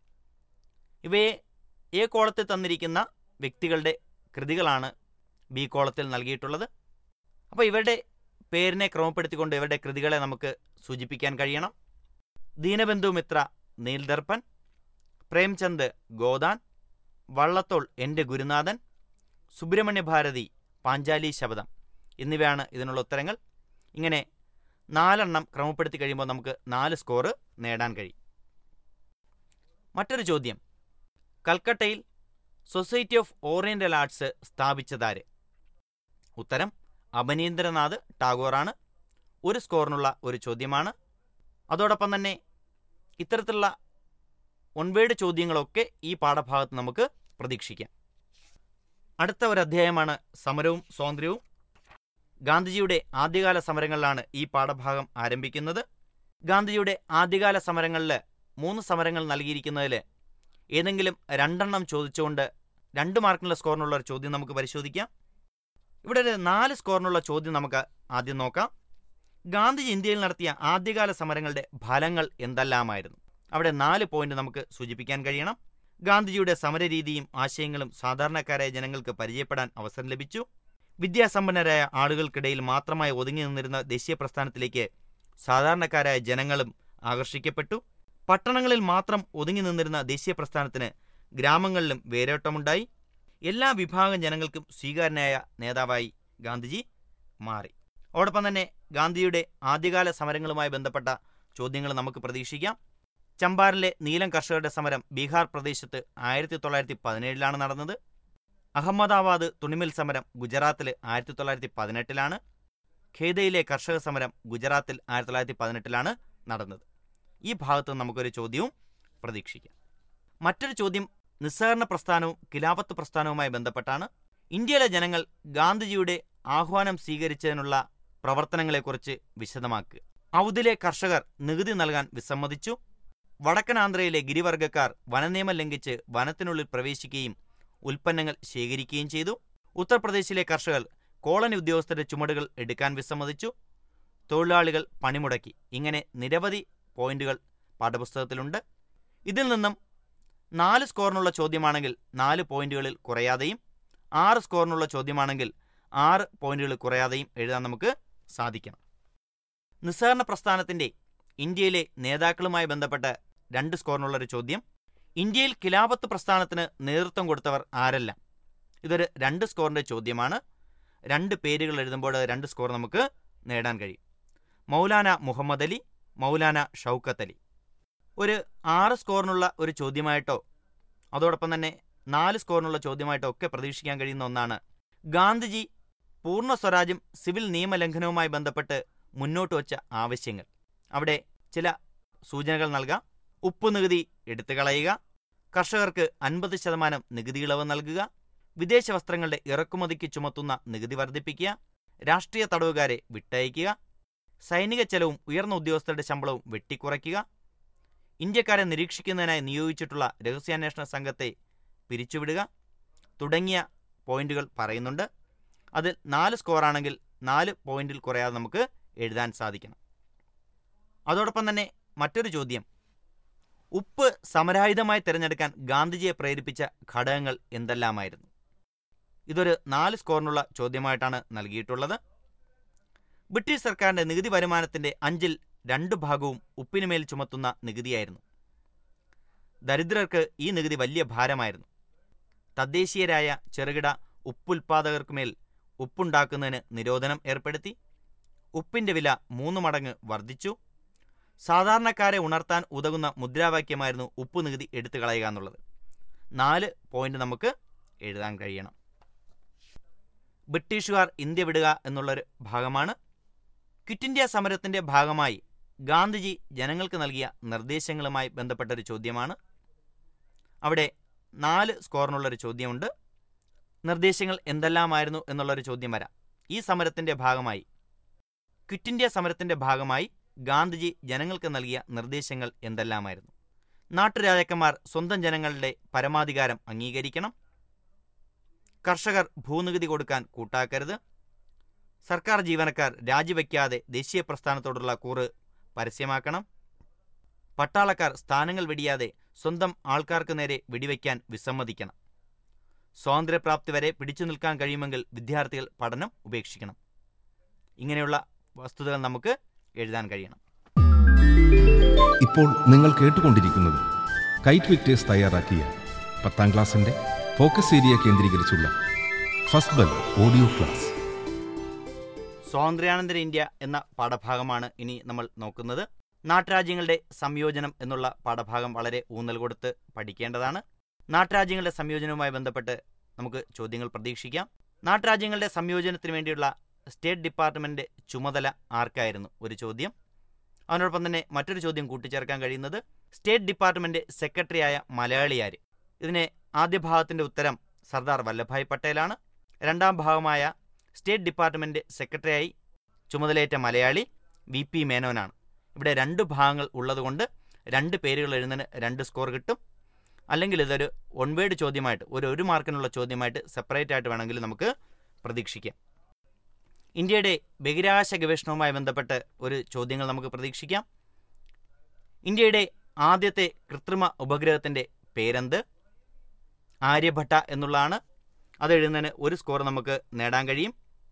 ഇവയെ എ കോളത്തിൽ തന്നിരിക്കുന്ന വ്യക്തികളുടെ കൃതികളാണ് ബി കോളത്തിൽ നൽകിയിട്ടുള്ളത് അപ്പോൾ ഇവരുടെ പേരിനെ ക്രമപ്പെടുത്തിക്കൊണ്ട് ഇവരുടെ കൃതികളെ നമുക്ക് സൂചിപ്പിക്കാൻ കഴിയണം ദീനബന്ധു മിത്ര നീൽദർപ്പൻ പ്രേംചന്ദ് ഗോദാൻ വള്ളത്തോൾ എൻ്റെ ഗുരുനാഥൻ സുബ്രഹ്മണ്യ ഭാരതി പാഞ്ചാലി ശബദം എന്നിവയാണ് ഇതിനുള്ള ഉത്തരങ്ങൾ ഇങ്ങനെ നാലെണ്ണം ക്രമപ്പെടുത്തി കഴിയുമ്പോൾ നമുക്ക് നാല് സ്കോറ് നേടാൻ കഴിയും മറ്റൊരു ചോദ്യം കൽക്കട്ടയിൽ സൊസൈറ്റി ഓഫ് ഓറിയന്റൽ ആർട്സ് സ്ഥാപിച്ചതാര് ഉത്തരം അപനീന്ദ്രനാഥ് ടാഗോറാണ് ഒരു സ്കോറിനുള്ള ഒരു ചോദ്യമാണ് അതോടൊപ്പം തന്നെ ഇത്തരത്തിലുള്ള ഒൺവേഡ് ചോദ്യങ്ങളൊക്കെ ഈ പാഠഭാഗത്ത് നമുക്ക് പ്രതീക്ഷിക്കാം അടുത്ത ഒരു അധ്യായമാണ് സമരവും സ്വാതന്ത്ര്യവും ഗാന്ധിജിയുടെ ആദ്യകാല സമരങ്ങളിലാണ് ഈ പാഠഭാഗം ആരംഭിക്കുന്നത് ഗാന്ധിജിയുടെ ആദ്യകാല സമരങ്ങളിൽ മൂന്ന് സമരങ്ങൾ നൽകിയിരിക്കുന്നതിൽ ഏതെങ്കിലും രണ്ടെണ്ണം ചോദിച്ചുകൊണ്ട് രണ്ട് മാർക്കിനുള്ള സ്കോറിനുള്ള ഒരു ചോദ്യം നമുക്ക് പരിശോധിക്കാം ഇവിടെ ഒരു നാല് സ്കോറിനുള്ള ചോദ്യം നമുക്ക് ആദ്യം നോക്കാം ഗാന്ധിജി ഇന്ത്യയിൽ നടത്തിയ ആദ്യകാല സമരങ്ങളുടെ ഫലങ്ങൾ എന്തെല്ലാമായിരുന്നു അവിടെ നാല് പോയിന്റ് നമുക്ക് സൂചിപ്പിക്കാൻ കഴിയണം ഗാന്ധിജിയുടെ സമരരീതിയും ആശയങ്ങളും സാധാരണക്കാരായ ജനങ്ങൾക്ക് പരിചയപ്പെടാൻ അവസരം ലഭിച്ചു വിദ്യാസമ്പന്നരായ ആളുകൾക്കിടയിൽ മാത്രമായി ഒതുങ്ങി നിന്നിരുന്ന ദേശീയ പ്രസ്ഥാനത്തിലേക്ക് സാധാരണക്കാരായ ജനങ്ങളും ആകർഷിക്കപ്പെട്ടു പട്ടണങ്ങളിൽ മാത്രം ഒതുങ്ങി നിന്നിരുന്ന ദേശീയ പ്രസ്ഥാനത്തിന് ഗ്രാമങ്ങളിലും വേരോട്ടമുണ്ടായി എല്ലാ വിഭാഗം ജനങ്ങൾക്കും സ്വീകാര്യനായ നേതാവായി ഗാന്ധിജി മാറി അതോടൊപ്പം തന്നെ ഗാന്ധിയുടെ ആദ്യകാല സമരങ്ങളുമായി ബന്ധപ്പെട്ട ചോദ്യങ്ങൾ നമുക്ക് പ്രതീക്ഷിക്കാം ചമ്പാരനിലെ നീലം കർഷകരുടെ സമരം ബീഹാർ പ്രദേശത്ത് ആയിരത്തി തൊള്ളായിരത്തി പതിനേഴിലാണ് നടന്നത് അഹമ്മദാബാദ് തുണിമിൽ സമരം ഗുജറാത്തിൽ ആയിരത്തി തൊള്ളായിരത്തി പതിനെട്ടിലാണ് ഖേദയിലെ കർഷക സമരം ഗുജറാത്തിൽ ആയിരത്തി തൊള്ളായിരത്തി പതിനെട്ടിലാണ് നടന്നത് ഈ ഭാഗത്ത് നമുക്കൊരു ചോദ്യവും പ്രതീക്ഷിക്കാം മറ്റൊരു ചോദ്യം നിസ്സഹകരണ പ്രസ്ഥാനവും ഖിലാഫത്ത് പ്രസ്ഥാനവുമായി ബന്ധപ്പെട്ടാണ് ഇന്ത്യയിലെ ജനങ്ങൾ ഗാന്ധിജിയുടെ ആഹ്വാനം സ്വീകരിച്ചതിനുള്ള പ്രവർത്തനങ്ങളെക്കുറിച്ച് വിശദമാക്കുക ഔദിലെ കർഷകർ നികുതി നൽകാൻ വിസമ്മതിച്ചു വടക്കൻ ആന്ധ്രയിലെ ഗിരിവർഗക്കാർ വനനിയമം ലംഘിച്ച് വനത്തിനുള്ളിൽ പ്രവേശിക്കുകയും ഉൽപ്പന്നങ്ങൾ ശേഖരിക്കുകയും ചെയ്തു ഉത്തർപ്രദേശിലെ കർഷകർ കോളനി ഉദ്യോഗസ്ഥരുടെ ചുമടുകൾ എടുക്കാൻ വിസമ്മതിച്ചു തൊഴിലാളികൾ പണിമുടക്കി ഇങ്ങനെ നിരവധി പോയിന്റുകൾ പാഠപുസ്തകത്തിലുണ്ട് ഇതിൽ നിന്നും നാല് സ്കോറിനുള്ള ചോദ്യമാണെങ്കിൽ നാല് പോയിന്റുകളിൽ കുറയാതെയും ആറ് സ്കോറിനുള്ള ചോദ്യമാണെങ്കിൽ ആറ് പോയിന്റുകൾ കുറയാതെയും എഴുതാൻ നമുക്ക് സാധിക്കണം നിസ്സഹരണ പ്രസ്ഥാനത്തിന്റെ ഇന്ത്യയിലെ നേതാക്കളുമായി ബന്ധപ്പെട്ട രണ്ട് സ്കോറിനുള്ള ഒരു ചോദ്യം ഇന്ത്യയിൽ ഖിലാഫത്ത് പ്രസ്ഥാനത്തിന് നേതൃത്വം കൊടുത്തവർ ആരെല്ലാം ഇതൊരു രണ്ട് സ്കോറിന്റെ ചോദ്യമാണ് രണ്ട് പേരുകൾ എഴുതുമ്പോൾ രണ്ട് സ്കോർ നമുക്ക് നേടാൻ കഴിയും മൗലാന മുഹമ്മദ് അലി മൗലാന ഷൗക്കത്ത് അലി ഒരു ആറ് സ്കോറിനുള്ള ഒരു ചോദ്യമായിട്ടോ അതോടൊപ്പം തന്നെ നാല് സ്കോറിനുള്ള ചോദ്യമായിട്ടോ ഒക്കെ പ്രതീക്ഷിക്കാൻ കഴിയുന്ന ഒന്നാണ് ഗാന്ധിജി പൂർണ്ണ സ്വരാജ്യം സിവിൽ നിയമലംഘനവുമായി ബന്ധപ്പെട്ട് മുന്നോട്ട് വച്ച ആവശ്യങ്ങൾ അവിടെ ചില സൂചനകൾ നൽകാം ഉപ്പ് നികുതി എടുത്തു കളയുക കർഷകർക്ക് അൻപത് ശതമാനം നികുതി ഇളവ് നൽകുക വിദേശ വസ്ത്രങ്ങളുടെ ഇറക്കുമതിക്ക് ചുമത്തുന്ന നികുതി വർദ്ധിപ്പിക്കുക രാഷ്ട്രീയ തടവുകാരെ വിട്ടയക്കുക സൈനിക ചെലവും ഉയർന്ന ഉദ്യോഗസ്ഥരുടെ ശമ്പളവും വെട്ടിക്കുറയ്ക്കുക ഇന്ത്യക്കാരെ നിരീക്ഷിക്കുന്നതിനായി നിയോഗിച്ചിട്ടുള്ള രഹസ്യാന്വേഷണ സംഘത്തെ പിരിച്ചുവിടുക തുടങ്ങിയ പോയിന്റുകൾ പറയുന്നുണ്ട് അതിൽ നാല് സ്കോറാണെങ്കിൽ നാല് പോയിന്റിൽ കുറയാതെ നമുക്ക് എഴുതാൻ സാധിക്കണം അതോടൊപ്പം തന്നെ മറ്റൊരു ചോദ്യം ഉപ്പ് സമരായുധമായി തിരഞ്ഞെടുക്കാൻ ഗാന്ധിജിയെ പ്രേരിപ്പിച്ച ഘടകങ്ങൾ എന്തെല്ലാമായിരുന്നു ഇതൊരു നാല് സ്കോറിനുള്ള ചോദ്യമായിട്ടാണ് നൽകിയിട്ടുള്ളത് ബ്രിട്ടീഷ് സർക്കാരിന്റെ നികുതി വരുമാനത്തിന്റെ അഞ്ചിൽ രണ്ടു ഭാഗവും ഉപ്പിനുമേൽ ചുമത്തുന്ന നികുതിയായിരുന്നു ദരിദ്രർക്ക് ഈ നികുതി വലിയ ഭാരമായിരുന്നു തദ്ദേശീയരായ ചെറുകിട ഉപ്പുൽപാദകർക്കുമേൽ ഉപ്പുണ്ടാക്കുന്നതിന് നിരോധനം ഏർപ്പെടുത്തി ഉപ്പിന്റെ വില മൂന്ന് മടങ്ങ് വർദ്ധിച്ചു സാധാരണക്കാരെ ഉണർത്താൻ ഉതകുന്ന മുദ്രാവാക്യമായിരുന്നു ഉപ്പ് നികുതി എടുത്തു കളയുക എന്നുള്ളത് നാല് പോയിന്റ് നമുക്ക് എഴുതാൻ കഴിയണം ബ്രിട്ടീഷുകാർ ഇന്ത്യ വിടുക എന്നുള്ളൊരു ഭാഗമാണ് ക്വിറ്റ് ഇന്ത്യ സമരത്തിന്റെ ഭാഗമായി ഗാന്ധിജി ജനങ്ങൾക്ക് നൽകിയ നിർദ്ദേശങ്ങളുമായി ബന്ധപ്പെട്ട ഒരു ചോദ്യമാണ് അവിടെ നാല് സ്കോറിനുള്ളൊരു ചോദ്യമുണ്ട് നിർദ്ദേശങ്ങൾ എന്തെല്ലാമായിരുന്നു എന്നുള്ളൊരു ചോദ്യം വരാം ഈ സമരത്തിന്റെ ഭാഗമായി ക്വിറ്റ് ഇന്ത്യ സമരത്തിന്റെ ഭാഗമായി ഗാന്ധിജി ജനങ്ങൾക്ക് നൽകിയ നിർദ്ദേശങ്ങൾ എന്തെല്ലാമായിരുന്നു നാട്ടുരാജാക്കന്മാർ സ്വന്തം ജനങ്ങളുടെ പരമാധികാരം അംഗീകരിക്കണം കർഷകർ ഭൂനികുതി കൊടുക്കാൻ കൂട്ടാക്കരുത് സർക്കാർ ജീവനക്കാർ രാജിവെക്കാതെ ദേശീയ പ്രസ്ഥാനത്തോടുള്ള കൂറ് പരസ്യമാക്കണം പട്ടാളക്കാർ സ്ഥാനങ്ങൾ വെടിയാതെ സ്വന്തം ആൾക്കാർക്ക് നേരെ വെടിവെക്കാൻ വിസമ്മതിക്കണം സ്വാതന്ത്ര്യപ്രാപ്തി വരെ പിടിച്ചു നിൽക്കാൻ കഴിയുമെങ്കിൽ വിദ്യാർത്ഥികൾ പഠനം ഉപേക്ഷിക്കണം ഇങ്ങനെയുള്ള വസ്തുതകൾ നമുക്ക് എഴുതാൻ കഴിയണം ഇപ്പോൾ നിങ്ങൾ കേട്ടുകൊണ്ടിരിക്കുന്നത് കൈറ്റ് വിക്ടേഴ്സ് തയ്യാറാക്കിയ പത്താം ക്ലാസ്സിന്റെ ഫോക്കസ് ഏരിയ കേന്ദ്രീകരിച്ചുള്ള ഫസ്റ്റ് ബെൽ ഓഡിയോ ക്ലാസ് സ്വാതന്ത്ര്യാനന്തര ഇന്ത്യ എന്ന പാഠഭാഗമാണ് ഇനി നമ്മൾ നോക്കുന്നത് നാട്ടുരാജ്യങ്ങളുടെ സംയോജനം എന്നുള്ള പാഠഭാഗം വളരെ ഊന്നൽ കൊടുത്ത് പഠിക്കേണ്ടതാണ് നാട്ടുരാജ്യങ്ങളുടെ സംയോജനവുമായി ബന്ധപ്പെട്ട് നമുക്ക് ചോദ്യങ്ങൾ പ്രതീക്ഷിക്കാം നാട്ടുരാജ്യങ്ങളുടെ സംയോജനത്തിന് വേണ്ടിയുള്ള സ്റ്റേറ്റ് ഡിപ്പാർട്ട്മെന്റ് ചുമതല ആർക്കായിരുന്നു ഒരു ചോദ്യം അതിനോടൊപ്പം തന്നെ മറ്റൊരു ചോദ്യം കൂട്ടിച്ചേർക്കാൻ കഴിയുന്നത് സ്റ്റേറ്റ് ഡിപ്പാർട്ട്മെന്റ് സെക്രട്ടറിയായ മലയാളിയാര് ഇതിനെ ആദ്യ ഭാഗത്തിന്റെ ഉത്തരം സർദാർ വല്ലഭായ് പട്ടേലാണ് രണ്ടാം ഭാഗമായ സ്റ്റേറ്റ് ഡിപ്പാർട്ട്മെന്റ് സെക്രട്ടറിയായി ചുമതലയേറ്റ മലയാളി വി പി മേനോനാണ് ഇവിടെ രണ്ട് ഭാഗങ്ങൾ ഉള്ളതുകൊണ്ട് രണ്ട് പേരുകൾ എഴുതുന്നതിന് രണ്ട് സ്കോർ കിട്ടും അല്ലെങ്കിൽ ഇതൊരു വൺ വേഡ് ചോദ്യമായിട്ട് ഒരു ഒരു മാർക്കിനുള്ള ചോദ്യമായിട്ട് സെപ്പറേറ്റ് ആയിട്ട് വേണമെങ്കിൽ നമുക്ക് പ്രതീക്ഷിക്കാം ഇന്ത്യയുടെ ബഹിരാകാശ ഗവേഷണവുമായി ബന്ധപ്പെട്ട് ഒരു ചോദ്യങ്ങൾ നമുക്ക് പ്രതീക്ഷിക്കാം ഇന്ത്യയുടെ ആദ്യത്തെ കൃത്രിമ ഉപഗ്രഹത്തിൻ്റെ പേരെന്ത് ആര്യഭട്ട എന്നുള്ളതാണ് അത് എഴുതുന്നതിന് ഒരു സ്കോർ നമുക്ക് നേടാൻ കഴിയും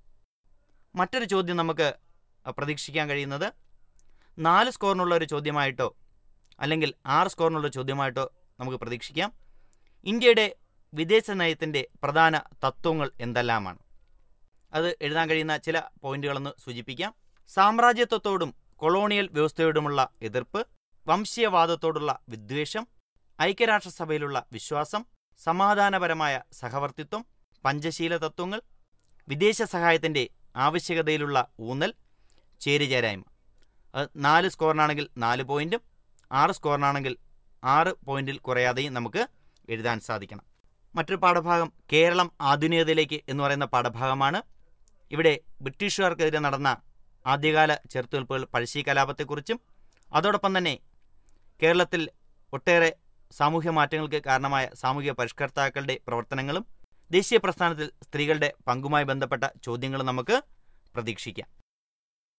മറ്റൊരു ചോദ്യം നമുക്ക് പ്രതീക്ഷിക്കാൻ കഴിയുന്നത് നാല് സ്കോറിനുള്ള ഒരു ചോദ്യമായിട്ടോ അല്ലെങ്കിൽ ആറ് സ്കോറിനുള്ള ചോദ്യമായിട്ടോ നമുക്ക് പ്രതീക്ഷിക്കാം ഇന്ത്യയുടെ വിദേശ നയത്തിൻ്റെ പ്രധാന തത്വങ്ങൾ എന്തെല്ലാമാണ് അത് എഴുതാൻ കഴിയുന്ന ചില പോയിന്റുകളൊന്ന് സൂചിപ്പിക്കാം സാമ്രാജ്യത്വത്തോടും കൊളോണിയൽ വ്യവസ്ഥയോടുമുള്ള എതിർപ്പ് വംശീയവാദത്തോടുള്ള വിദ്വേഷം ഐക്യരാഷ്ട്രസഭയിലുള്ള വിശ്വാസം സമാധാനപരമായ സഹവർത്തിത്വം പഞ്ചശീല തത്വങ്ങൾ വിദേശ സഹായത്തിൻ്റെ ആവശ്യകതയിലുള്ള ഊന്നൽ ചേരിചേരായ്മ അത് നാല് സ്കോറിനാണെങ്കിൽ നാല് പോയിന്റും ആറ് സ്കോറിനാണെങ്കിൽ ആറ് പോയിന്റിൽ കുറയാതെയും നമുക്ക് എഴുതാൻ സാധിക്കണം മറ്റൊരു പാഠഭാഗം കേരളം ആധുനികതയിലേക്ക് എന്ന് പറയുന്ന പാഠഭാഗമാണ് ഇവിടെ ബ്രിട്ടീഷുകാർക്കെതിരെ നടന്ന ആദ്യകാല ചെറുത്തുനിൽപ്പുകൾ പഴശ്ശി കലാപത്തെക്കുറിച്ചും അതോടൊപ്പം തന്നെ കേരളത്തിൽ ഒട്ടേറെ സാമൂഹ്യ മാറ്റങ്ങൾക്ക് കാരണമായ സാമൂഹിക പരിഷ്കർത്താക്കളുടെ പ്രവർത്തനങ്ങളും ദേശീയ പ്രസ്ഥാനത്തിൽ സ്ത്രീകളുടെ പങ്കുമായി ബന്ധപ്പെട്ട ചോദ്യങ്ങളും നമുക്ക് പ്രതീക്ഷിക്കാം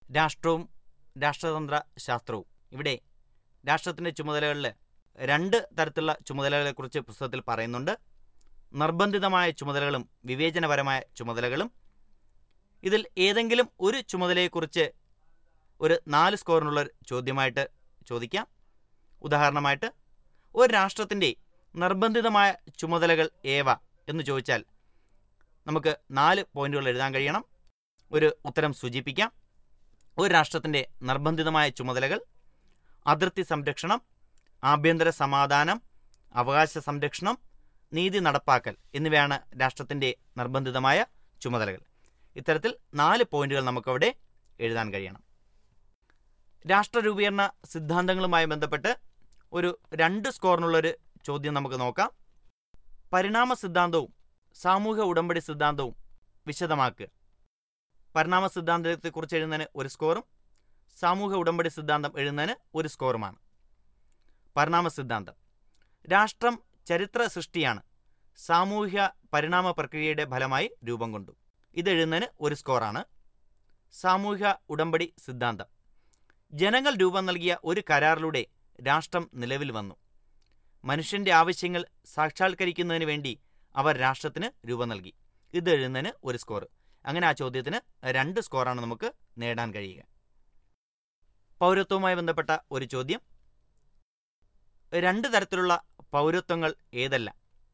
രാഷ്ട്രവും രാഷ്ട്രതന്ത്ര ശാസ്ത്രവും ഇവിടെ രാഷ്ട്രത്തിൻ്റെ ചുമതലകളിൽ രണ്ട് തരത്തിലുള്ള ചുമതലകളെക്കുറിച്ച് പുസ്തകത്തിൽ പറയുന്നുണ്ട് നിർബന്ധിതമായ ചുമതലകളും വിവേചനപരമായ ചുമതലകളും ഇതിൽ ഏതെങ്കിലും ഒരു ചുമതലയെക്കുറിച്ച് ഒരു നാല് സ്കോറിനുള്ള ഒരു ചോദ്യമായിട്ട് ചോദിക്കാം ഉദാഹരണമായിട്ട് ഒരു രാഷ്ട്രത്തിൻ്റെ നിർബന്ധിതമായ ചുമതലകൾ ഏവ എന്ന് ചോദിച്ചാൽ നമുക്ക് നാല് പോയിന്റുകൾ എഴുതാൻ കഴിയണം ഒരു ഉത്തരം സൂചിപ്പിക്കാം ഒരു രാഷ്ട്രത്തിൻ്റെ നിർബന്ധിതമായ ചുമതലകൾ അതിർത്തി സംരക്ഷണം ആഭ്യന്തര സമാധാനം അവകാശ സംരക്ഷണം നീതി നടപ്പാക്കൽ എന്നിവയാണ് രാഷ്ട്രത്തിൻ്റെ നിർബന്ധിതമായ ചുമതലകൾ ഇത്തരത്തിൽ നാല് പോയിന്റുകൾ നമുക്കവിടെ എഴുതാൻ കഴിയണം രാഷ്ട്രരൂപീകരണ സിദ്ധാന്തങ്ങളുമായി ബന്ധപ്പെട്ട് ഒരു രണ്ട് സ്കോറിനുള്ളൊരു ചോദ്യം നമുക്ക് നോക്കാം പരിണാമ സിദ്ധാന്തവും സാമൂഹിക ഉടമ്പടി സിദ്ധാന്തവും വിശദമാക്കുക പരിണാമ സിദ്ധാന്തത്തെക്കുറിച്ച് എഴുതുന്നതിന് ഒരു സ്കോറും സാമൂഹിക ഉടമ്പടി സിദ്ധാന്തം എഴുതുന്നതിന് ഒരു സ്കോറുമാണ് പരിണാമ സിദ്ധാന്തം രാഷ്ട്രം ചരിത്ര സൃഷ്ടിയാണ് സാമൂഹിക പരിണാമ പ്രക്രിയയുടെ ഫലമായി രൂപം കൊണ്ടു ഇത് എഴുതുന്നതിന് ഒരു സ്കോറാണ് സാമൂഹിക ഉടമ്പടി സിദ്ധാന്തം ജനങ്ങൾ രൂപം നൽകിയ ഒരു കരാറിലൂടെ രാഷ്ട്രം നിലവിൽ വന്നു മനുഷ്യന്റെ ആവശ്യങ്ങൾ സാക്ഷാത്കരിക്കുന്നതിന് വേണ്ടി അവർ രാഷ്ട്രത്തിന് രൂപം നൽകി ഇത് എഴുതുന്നതിന് ഒരു സ്കോർ അങ്ങനെ ആ ചോദ്യത്തിന് രണ്ട് സ്കോറാണ് നമുക്ക് നേടാൻ കഴിയുക പൗരത്വവുമായി ബന്ധപ്പെട്ട ഒരു ചോദ്യം രണ്ട് തരത്തിലുള്ള പൗരത്വങ്ങൾ ഏതല്ല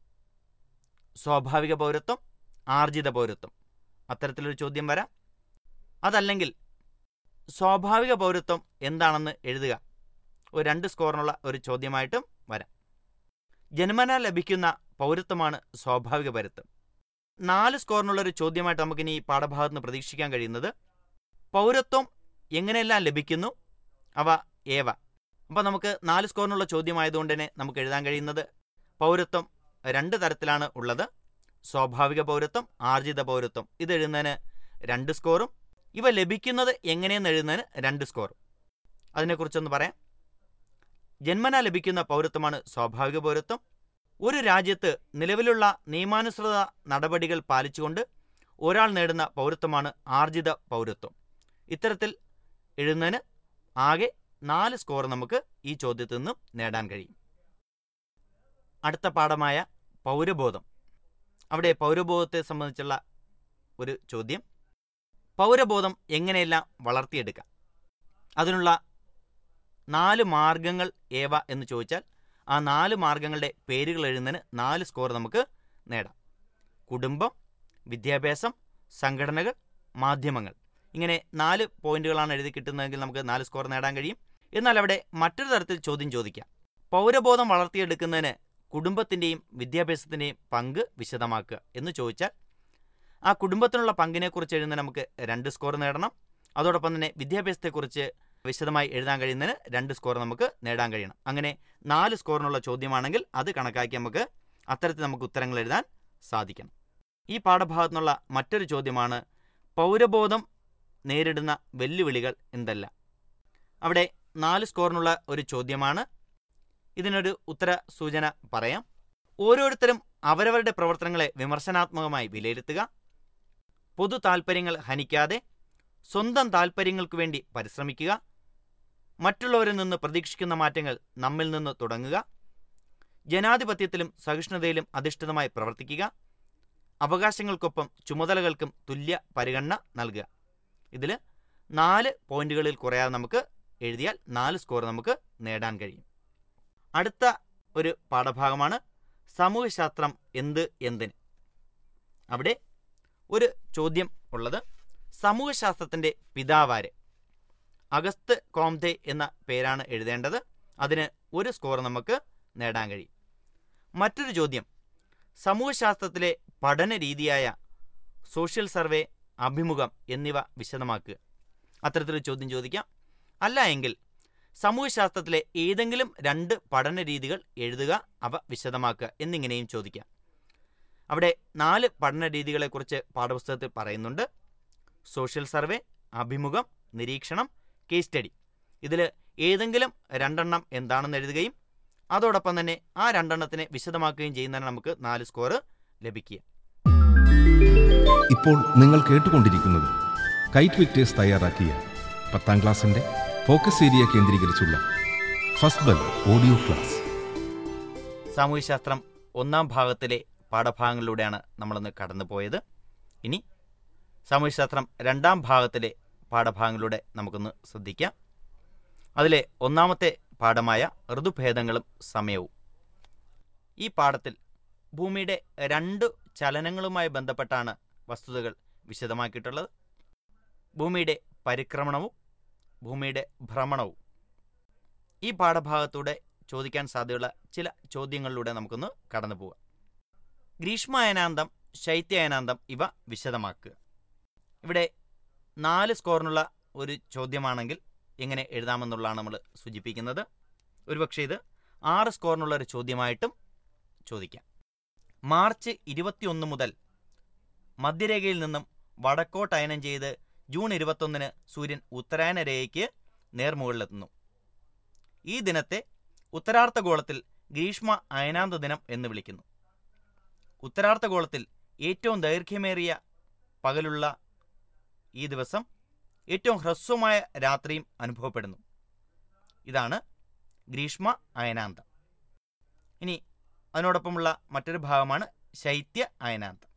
സ്വാഭാവിക പൗരത്വം ആർജിത പൗരത്വം അത്തരത്തിലൊരു ചോദ്യം വരാം അതല്ലെങ്കിൽ സ്വാഭാവിക പൗരത്വം എന്താണെന്ന് എഴുതുക ഒരു രണ്ട് സ്കോറിനുള്ള ഒരു ചോദ്യമായിട്ടും വരാം ജന്മന ലഭിക്കുന്ന പൗരത്വമാണ് സ്വാഭാവിക പൗരത്വം നാല് സ്കോറിനുള്ള ഒരു ചോദ്യമായിട്ട് നമുക്കിനി ഈ പാഠഭാഗത്ത് നിന്ന് പ്രതീക്ഷിക്കാൻ കഴിയുന്നത് പൗരത്വം എങ്ങനെയെല്ലാം ലഭിക്കുന്നു അവ ഏവ അപ്പോൾ നമുക്ക് നാല് സ്കോറിനുള്ള ചോദ്യമായതുകൊണ്ട് തന്നെ നമുക്ക് എഴുതാൻ കഴിയുന്നത് പൗരത്വം രണ്ട് തരത്തിലാണ് ഉള്ളത് സ്വാഭാവിക പൗരത്വം ആർജിത പൗരത്വം ഇത് എഴുതുന്നതിന് രണ്ട് സ്കോറും ഇവ ലഭിക്കുന്നത് എങ്ങനെയെന്ന് എഴുതുന്നതിന് രണ്ട് സ്കോറും അതിനെക്കുറിച്ചൊന്ന് പറയാം ജന്മന ലഭിക്കുന്ന പൗരത്വമാണ് സ്വാഭാവിക പൗരത്വം ഒരു രാജ്യത്ത് നിലവിലുള്ള നിയമാനുസൃത നടപടികൾ പാലിച്ചുകൊണ്ട് ഒരാൾ നേടുന്ന പൗരത്വമാണ് ആർജിത പൗരത്വം ഇത്തരത്തിൽ എഴുതുന്നതിന് ആകെ നാല് സ്കോർ നമുക്ക് ഈ ചോദ്യത്തിൽ നിന്നും നേടാൻ കഴിയും അടുത്ത പാഠമായ പൗരബോധം അവിടെ പൗരബോധത്തെ സംബന്ധിച്ചുള്ള ഒരു ചോദ്യം പൗരബോധം എങ്ങനെയെല്ലാം വളർത്തിയെടുക്കാം അതിനുള്ള നാല് മാർഗങ്ങൾ ഏവ എന്ന് ചോദിച്ചാൽ ആ നാല് മാർഗങ്ങളുടെ പേരുകൾ എഴുതുന്നതിന് നാല് സ്കോർ നമുക്ക് നേടാം കുടുംബം വിദ്യാഭ്യാസം സംഘടനകൾ മാധ്യമങ്ങൾ ഇങ്ങനെ നാല് പോയിന്റുകളാണ് എഴുതി കിട്ടുന്നതെങ്കിൽ നമുക്ക് നാല് സ്കോർ നേടാൻ കഴിയും എന്നാൽ അവിടെ മറ്റൊരു തരത്തിൽ ചോദ്യം ചോദിക്കാം പൗരബോധം വളർത്തിയെടുക്കുന്നതിന് കുടുംബത്തിൻ്റെയും വിദ്യാഭ്യാസത്തിൻ്റെയും പങ്ക് വിശദമാക്കുക എന്ന് ചോദിച്ചാൽ ആ കുടുംബത്തിനുള്ള പങ്കിനെക്കുറിച്ച് എഴുതുന്ന നമുക്ക് രണ്ട് സ്കോർ നേടണം അതോടൊപ്പം തന്നെ വിദ്യാഭ്യാസത്തെക്കുറിച്ച് വിശദമായി എഴുതാൻ കഴിയുന്നതിന് രണ്ട് സ്കോർ നമുക്ക് നേടാൻ കഴിയണം അങ്ങനെ നാല് സ്കോറിനുള്ള ചോദ്യമാണെങ്കിൽ അത് കണക്കാക്കി നമുക്ക് അത്തരത്തിൽ നമുക്ക് ഉത്തരങ്ങൾ എഴുതാൻ സാധിക്കണം ഈ പാഠഭാഗത്തു നിന്നുള്ള മറ്റൊരു ചോദ്യമാണ് പൗരബോധം നേരിടുന്ന വെല്ലുവിളികൾ എന്തല്ല അവിടെ നാല് സ്കോറിനുള്ള ഒരു ചോദ്യമാണ് ഇതിനൊരു ഉത്തര സൂചന പറയാം ഓരോരുത്തരും അവരവരുടെ പ്രവർത്തനങ്ങളെ വിമർശനാത്മകമായി വിലയിരുത്തുക പൊതു താൽപ്പര്യങ്ങൾ ഹനിക്കാതെ സ്വന്തം താൽപ്പര്യങ്ങൾക്ക് വേണ്ടി പരിശ്രമിക്കുക മറ്റുള്ളവരിൽ നിന്ന് പ്രതീക്ഷിക്കുന്ന മാറ്റങ്ങൾ നമ്മിൽ നിന്ന് തുടങ്ങുക ജനാധിപത്യത്തിലും സഹിഷ്ണുതയിലും അധിഷ്ഠിതമായി പ്രവർത്തിക്കുക അവകാശങ്ങൾക്കൊപ്പം ചുമതലകൾക്കും തുല്യ പരിഗണന നൽകുക ഇതിൽ നാല് പോയിന്റുകളിൽ കുറയാതെ നമുക്ക് എഴുതിയാൽ നാല് സ്കോർ നമുക്ക് നേടാൻ കഴിയും അടുത്ത ഒരു പാഠഭാഗമാണ് സമൂഹശാസ്ത്രം എന്ത് എന്തിന് അവിടെ ഒരു ചോദ്യം ഉള്ളത് സമൂഹശാസ്ത്രത്തിൻ്റെ പിതാവാര് അഗസ്ത് കോംതെ എന്ന പേരാണ് എഴുതേണ്ടത് അതിന് ഒരു സ്കോർ നമുക്ക് നേടാൻ കഴിയും മറ്റൊരു ചോദ്യം സമൂഹശാസ്ത്രത്തിലെ പഠന രീതിയായ സോഷ്യൽ സർവേ അഭിമുഖം എന്നിവ വിശദമാക്കുക അത്തരത്തിലൊരു ചോദ്യം ചോദിക്കാം അല്ല എങ്കിൽ സമൂഹശാസ്ത്രത്തിലെ ഏതെങ്കിലും രണ്ട് പഠന രീതികൾ എഴുതുക അവ വിശദമാക്കുക എന്നിങ്ങനെയും ചോദിക്കാം അവിടെ നാല് പഠന രീതികളെക്കുറിച്ച് പാഠപുസ്തകത്തിൽ പറയുന്നുണ്ട് സോഷ്യൽ സർവേ അഭിമുഖം നിരീക്ഷണം കേസ് സ്റ്റഡി ഇതിൽ ഏതെങ്കിലും രണ്ടെണ്ണം എന്താണെന്ന് എഴുതുകയും അതോടൊപ്പം തന്നെ ആ രണ്ടെണ്ണത്തിനെ വിശദമാക്കുകയും ചെയ്യുന്നതിന് നമുക്ക് നാല് സ്കോർ ലഭിക്കുക ഇപ്പോൾ നിങ്ങൾ കേട്ടുകൊണ്ടിരിക്കുന്നത് കൈറ്റ് വിക്ടേഴ്സ് തയ്യാറാക്കിയ പത്താം ക്ലാസ്സിൻ്റെ ഫോക്കസ് ഏരിയ കേന്ദ്രീകരിച്ചുള്ള ഫസ്റ്റ് ബെൽ ഓഡിയോ ക്ലാസ് സാമൂഹ്യശാസ്ത്രം ഒന്നാം ഭാഗത്തിലെ പാഠഭാഗങ്ങളിലൂടെയാണ് നമ്മളിന്ന് കടന്നുപോയത് ഇനി സാമൂഹ്യശാസ്ത്രം രണ്ടാം ഭാഗത്തിലെ പാഠഭാഗങ്ങളിലൂടെ നമുക്കൊന്ന് ശ്രദ്ധിക്കാം അതിലെ ഒന്നാമത്തെ പാഠമായ ഋതുഭേദങ്ങളും സമയവും ഈ പാഠത്തിൽ ഭൂമിയുടെ രണ്ട് ചലനങ്ങളുമായി ബന്ധപ്പെട്ടാണ് വസ്തുതകൾ വിശദമാക്കിയിട്ടുള്ളത് ഭൂമിയുടെ പരിക്രമണവും ഭൂമിയുടെ ഭ്രമണവും ഈ പാഠഭാഗത്തൂടെ ചോദിക്കാൻ സാധ്യതയുള്ള ചില ചോദ്യങ്ങളിലൂടെ നമുക്കൊന്ന് കടന്നു പോകാം ഗ്രീഷ്മായനാന്തം ശൈത്യായനാന്തം ഇവ വിശദമാക്കുക ഇവിടെ നാല് സ്കോറിനുള്ള ഒരു ചോദ്യമാണെങ്കിൽ എങ്ങനെ എഴുതാമെന്നുള്ളതാണ് നമ്മൾ സൂചിപ്പിക്കുന്നത് ഒരുപക്ഷെ ഇത് ആറ് സ്കോറിനുള്ള ഒരു ചോദ്യമായിട്ടും ചോദിക്കാം മാർച്ച് ഇരുപത്തിയൊന്ന് മുതൽ മധ്യരേഖയിൽ നിന്നും വടക്കോട്ട് അയനം ചെയ്ത് ജൂൺ ഇരുപത്തൊന്നിന് സൂര്യൻ ഉത്തരായന രേഖയ്ക്ക് നേർമുകളിലെത്തുന്നു ഈ ദിനത്തെ ഉത്തരാർദ്ധഗോളത്തിൽ ഗ്രീഷ്മ അയനാന്ത ദിനം എന്ന് വിളിക്കുന്നു ഉത്തരാർദ്ധഗോളത്തിൽ ഏറ്റവും ദൈർഘ്യമേറിയ പകലുള്ള ഈ ദിവസം ഏറ്റവും ഹ്രസ്വമായ രാത്രിയും അനുഭവപ്പെടുന്നു ഇതാണ് ഗ്രീഷ്മ അയനാന്തം ഇനി അതിനോടൊപ്പമുള്ള മറ്റൊരു ഭാഗമാണ് ശൈത്യ അയനാന്തം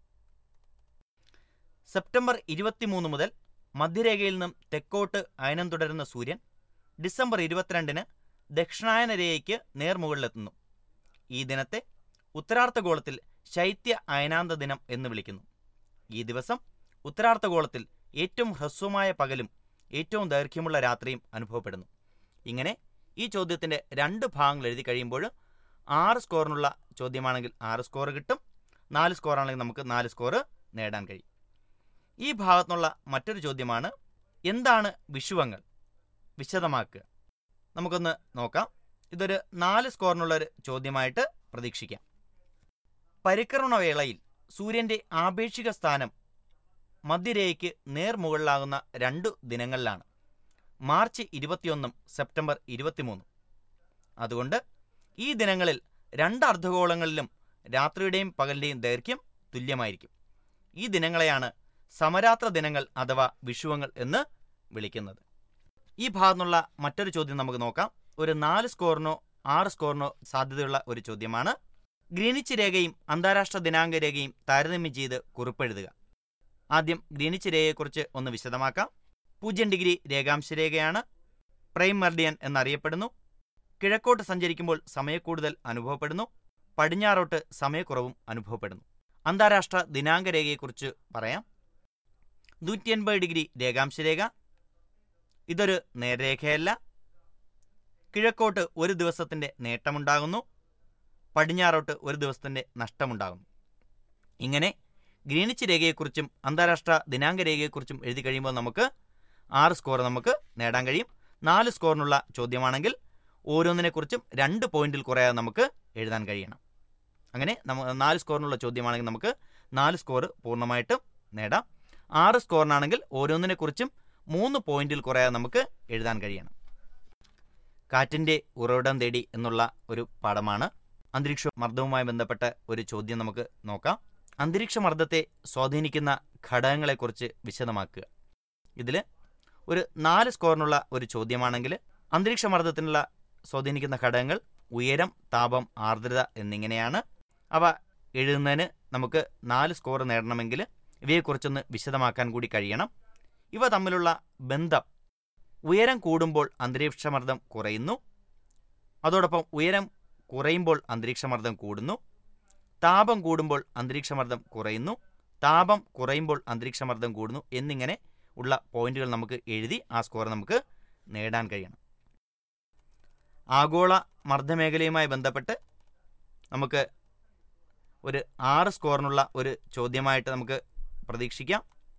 സെപ്റ്റംബർ ഇരുപത്തിമൂന്ന് മുതൽ മധ്യരേഖയിൽ നിന്നും തെക്കോട്ട് അയനം തുടരുന്ന സൂര്യൻ ഡിസംബർ ഇരുപത്തിരണ്ടിന് ദക്ഷിണായന രേഖയ്ക്ക് നേർമുകളിലെത്തുന്നു ഈ ദിനത്തെ ഉത്തരാർദ്ധഗോളത്തിൽ ശൈത്യ അയനാന്ത ദിനം എന്ന് വിളിക്കുന്നു ഈ ദിവസം ഉത്തരാർദ്ധഗോളത്തിൽ ഏറ്റവും ഹ്രസ്വമായ പകലും ഏറ്റവും ദൈർഘ്യമുള്ള രാത്രിയും അനുഭവപ്പെടുന്നു ഇങ്ങനെ ഈ ചോദ്യത്തിൻ്റെ രണ്ട് ഭാഗങ്ങൾ എഴുതി കഴിയുമ്പോൾ ആറ് സ്കോറിനുള്ള ചോദ്യമാണെങ്കിൽ ആറ് സ്കോർ കിട്ടും നാല് സ്കോറാണെങ്കിൽ നമുക്ക് നാല് സ്കോർ നേടാൻ കഴിയും ഈ ഭാഗത്തുനിന്നുള്ള മറ്റൊരു ചോദ്യമാണ് എന്താണ് വിഷുവങ്ങൾ വിശദമാക്കുക നമുക്കൊന്ന് നോക്കാം ഇതൊരു നാല് സ്കോറിനുള്ള ഒരു ചോദ്യമായിട്ട് പ്രതീക്ഷിക്കാം പരിക്രമണ വേളയിൽ സൂര്യന്റെ ആപേക്ഷിക സ്ഥാനം മധ്യരേഖയ്ക്ക് നേർമുകളിലാകുന്ന രണ്ടു ദിനങ്ങളിലാണ് മാർച്ച് ഇരുപത്തിയൊന്നും സെപ്റ്റംബർ ഇരുപത്തിമൂന്നും അതുകൊണ്ട് ഈ ദിനങ്ങളിൽ രണ്ട് അർദ്ധഗോളങ്ങളിലും രാത്രിയുടെയും പകലിൻ്റെയും ദൈർഘ്യം തുല്യമായിരിക്കും ഈ ദിനങ്ങളെയാണ് സമരാത്ര ദിനങ്ങൾ അഥവാ വിഷുവങ്ങൾ എന്ന് വിളിക്കുന്നത് ഈ ഭാഗത്തുനിന്നുള്ള മറ്റൊരു ചോദ്യം നമുക്ക് നോക്കാം ഒരു നാല് സ്കോറിനോ ആറ് സ്കോറിനോ സാധ്യതയുള്ള ഒരു ചോദ്യമാണ് ഗ്രീനിച്ച് രേഖയും അന്താരാഷ്ട്ര ദിനാങ്ക രേഖയും താരതമ്യം ചെയ്ത് കുറിപ്പെഴുതുക ആദ്യം ഗ്രീനിച്ച് രേഖയെക്കുറിച്ച് ഒന്ന് വിശദമാക്കാം പൂജ്യം ഡിഗ്രി രേഖാംശ രേഖയാണ് പ്രൈം മെർഡിയൻ എന്നറിയപ്പെടുന്നു കിഴക്കോട്ട് സഞ്ചരിക്കുമ്പോൾ സമയക്കൂടുതൽ അനുഭവപ്പെടുന്നു പടിഞ്ഞാറോട്ട് സമയക്കുറവും അനുഭവപ്പെടുന്നു അന്താരാഷ്ട്ര ദിനാങ്ക രേഖയെക്കുറിച്ച് പറയാം നൂറ്റി എൺപത് ഡിഗ്രി രേഖാംശ രേഖ ഇതൊരു നേർരേഖയല്ല കിഴക്കോട്ട് ഒരു ദിവസത്തിൻ്റെ നേട്ടമുണ്ടാകുന്നു പടിഞ്ഞാറോട്ട് ഒരു ദിവസത്തിൻ്റെ നഷ്ടമുണ്ടാകുന്നു ഇങ്ങനെ ഗ്രീനിച്ച് രേഖയെക്കുറിച്ചും അന്താരാഷ്ട്ര ദിനാങ്ക രേഖയെക്കുറിച്ചും എഴുതി കഴിയുമ്പോൾ നമുക്ക് ആറ് സ്കോർ നമുക്ക് നേടാൻ കഴിയും നാല് സ്കോറിനുള്ള ചോദ്യമാണെങ്കിൽ ഓരോന്നിനെക്കുറിച്ചും രണ്ട് പോയിന്റിൽ കുറയാതെ നമുക്ക് എഴുതാൻ കഴിയണം അങ്ങനെ നമ്മ നാല് സ്കോറിനുള്ള ചോദ്യമാണെങ്കിൽ നമുക്ക് നാല് സ്കോർ പൂർണ്ണമായിട്ടും നേടാം ആറ് സ്കോറിനാണെങ്കിൽ ഓരോന്നിനെക്കുറിച്ചും മൂന്ന് പോയിന്റിൽ കുറയാതെ നമുക്ക് എഴുതാൻ കഴിയണം കാറ്റിൻ്റെ ഉറവിടം തേടി എന്നുള്ള ഒരു പാഠമാണ് അന്തരീക്ഷ മർദ്ദവുമായി ബന്ധപ്പെട്ട ഒരു ചോദ്യം നമുക്ക് നോക്കാം അന്തരീക്ഷ മർദ്ദത്തെ സ്വാധീനിക്കുന്ന ഘടകങ്ങളെക്കുറിച്ച് വിശദമാക്കുക ഇതിൽ ഒരു നാല് സ്കോറിനുള്ള ഒരു ചോദ്യമാണെങ്കിൽ അന്തരീക്ഷ മർദ്ദത്തിനുള്ള സ്വാധീനിക്കുന്ന ഘടകങ്ങൾ ഉയരം താപം ആർദ്രത എന്നിങ്ങനെയാണ് അവ എഴുതുന്നതിന് നമുക്ക് നാല് സ്കോർ നേടണമെങ്കിൽ ഇവയെക്കുറിച്ചൊന്ന് വിശദമാക്കാൻ കൂടി കഴിയണം ഇവ തമ്മിലുള്ള ബന്ധം ഉയരം കൂടുമ്പോൾ അന്തരീക്ഷമർദ്ദം കുറയുന്നു അതോടൊപ്പം ഉയരം കുറയുമ്പോൾ അന്തരീക്ഷമർദ്ദം കൂടുന്നു താപം കൂടുമ്പോൾ അന്തരീക്ഷമർദ്ദം കുറയുന്നു താപം കുറയുമ്പോൾ അന്തരീക്ഷമർദ്ദം കൂടുന്നു എന്നിങ്ങനെ ഉള്ള പോയിന്റുകൾ നമുക്ക് എഴുതി ആ സ്കോർ നമുക്ക് നേടാൻ കഴിയണം ആഗോള മർദ്ദമേഖലയുമായി ബന്ധപ്പെട്ട് നമുക്ക് ഒരു ആറ് സ്കോറിനുള്ള ഒരു ചോദ്യമായിട്ട് നമുക്ക് പ്രതീക്ഷിക്കാം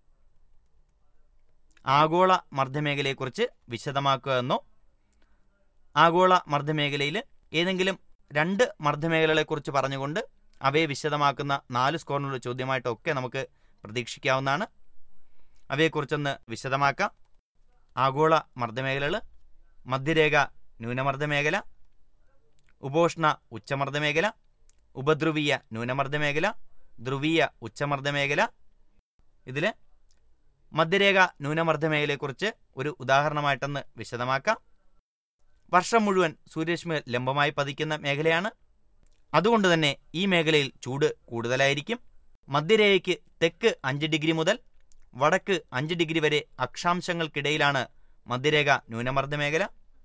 ആഗോള മർദ്ദമേഖലയെക്കുറിച്ച് വിശദമാക്കുക എന്നോ ആഗോള മർദ്ദമേഖലയിൽ ഏതെങ്കിലും രണ്ട് മർദ്ദമേഖലകളെക്കുറിച്ച് പറഞ്ഞുകൊണ്ട് അവയെ വിശദമാക്കുന്ന നാല് സ്കോറിനുള്ള ചോദ്യമായിട്ടൊക്കെ നമുക്ക് പ്രതീക്ഷിക്കാവുന്നതാണ് അവയെക്കുറിച്ചൊന്ന് വിശദമാക്കാം ആഗോള മർദ്ദമേഖലകൾ മധ്യരേഖ ന്യൂനമർദ്ദമേഖല ഉപോഷ്ണ ഉച്ചമർദ്ദമേഖല ഉപധ്രുവീയ ന്യൂനമർദ്ദമേഖല ധ്രുവീയ ഉച്ചമർദ്ദമേഖല ഇതിൽ മധ്യരേഖ ന്യൂനമർദ്ദ മേഖലയെക്കുറിച്ച് ഒരു ഉദാഹരണമായിട്ടൊന്ന് വിശദമാക്കാം വർഷം മുഴുവൻ സൂര്യരശ്മികൾ ലംബമായി പതിക്കുന്ന മേഖലയാണ് അതുകൊണ്ട് തന്നെ ഈ മേഖലയിൽ ചൂട് കൂടുതലായിരിക്കും മധ്യരേഖയ്ക്ക് തെക്ക് അഞ്ച് ഡിഗ്രി മുതൽ വടക്ക് അഞ്ച് ഡിഗ്രി വരെ അക്ഷാംശങ്ങൾക്കിടയിലാണ് മധ്യരേഖ ന്യൂനമർദ്ദ മേഖല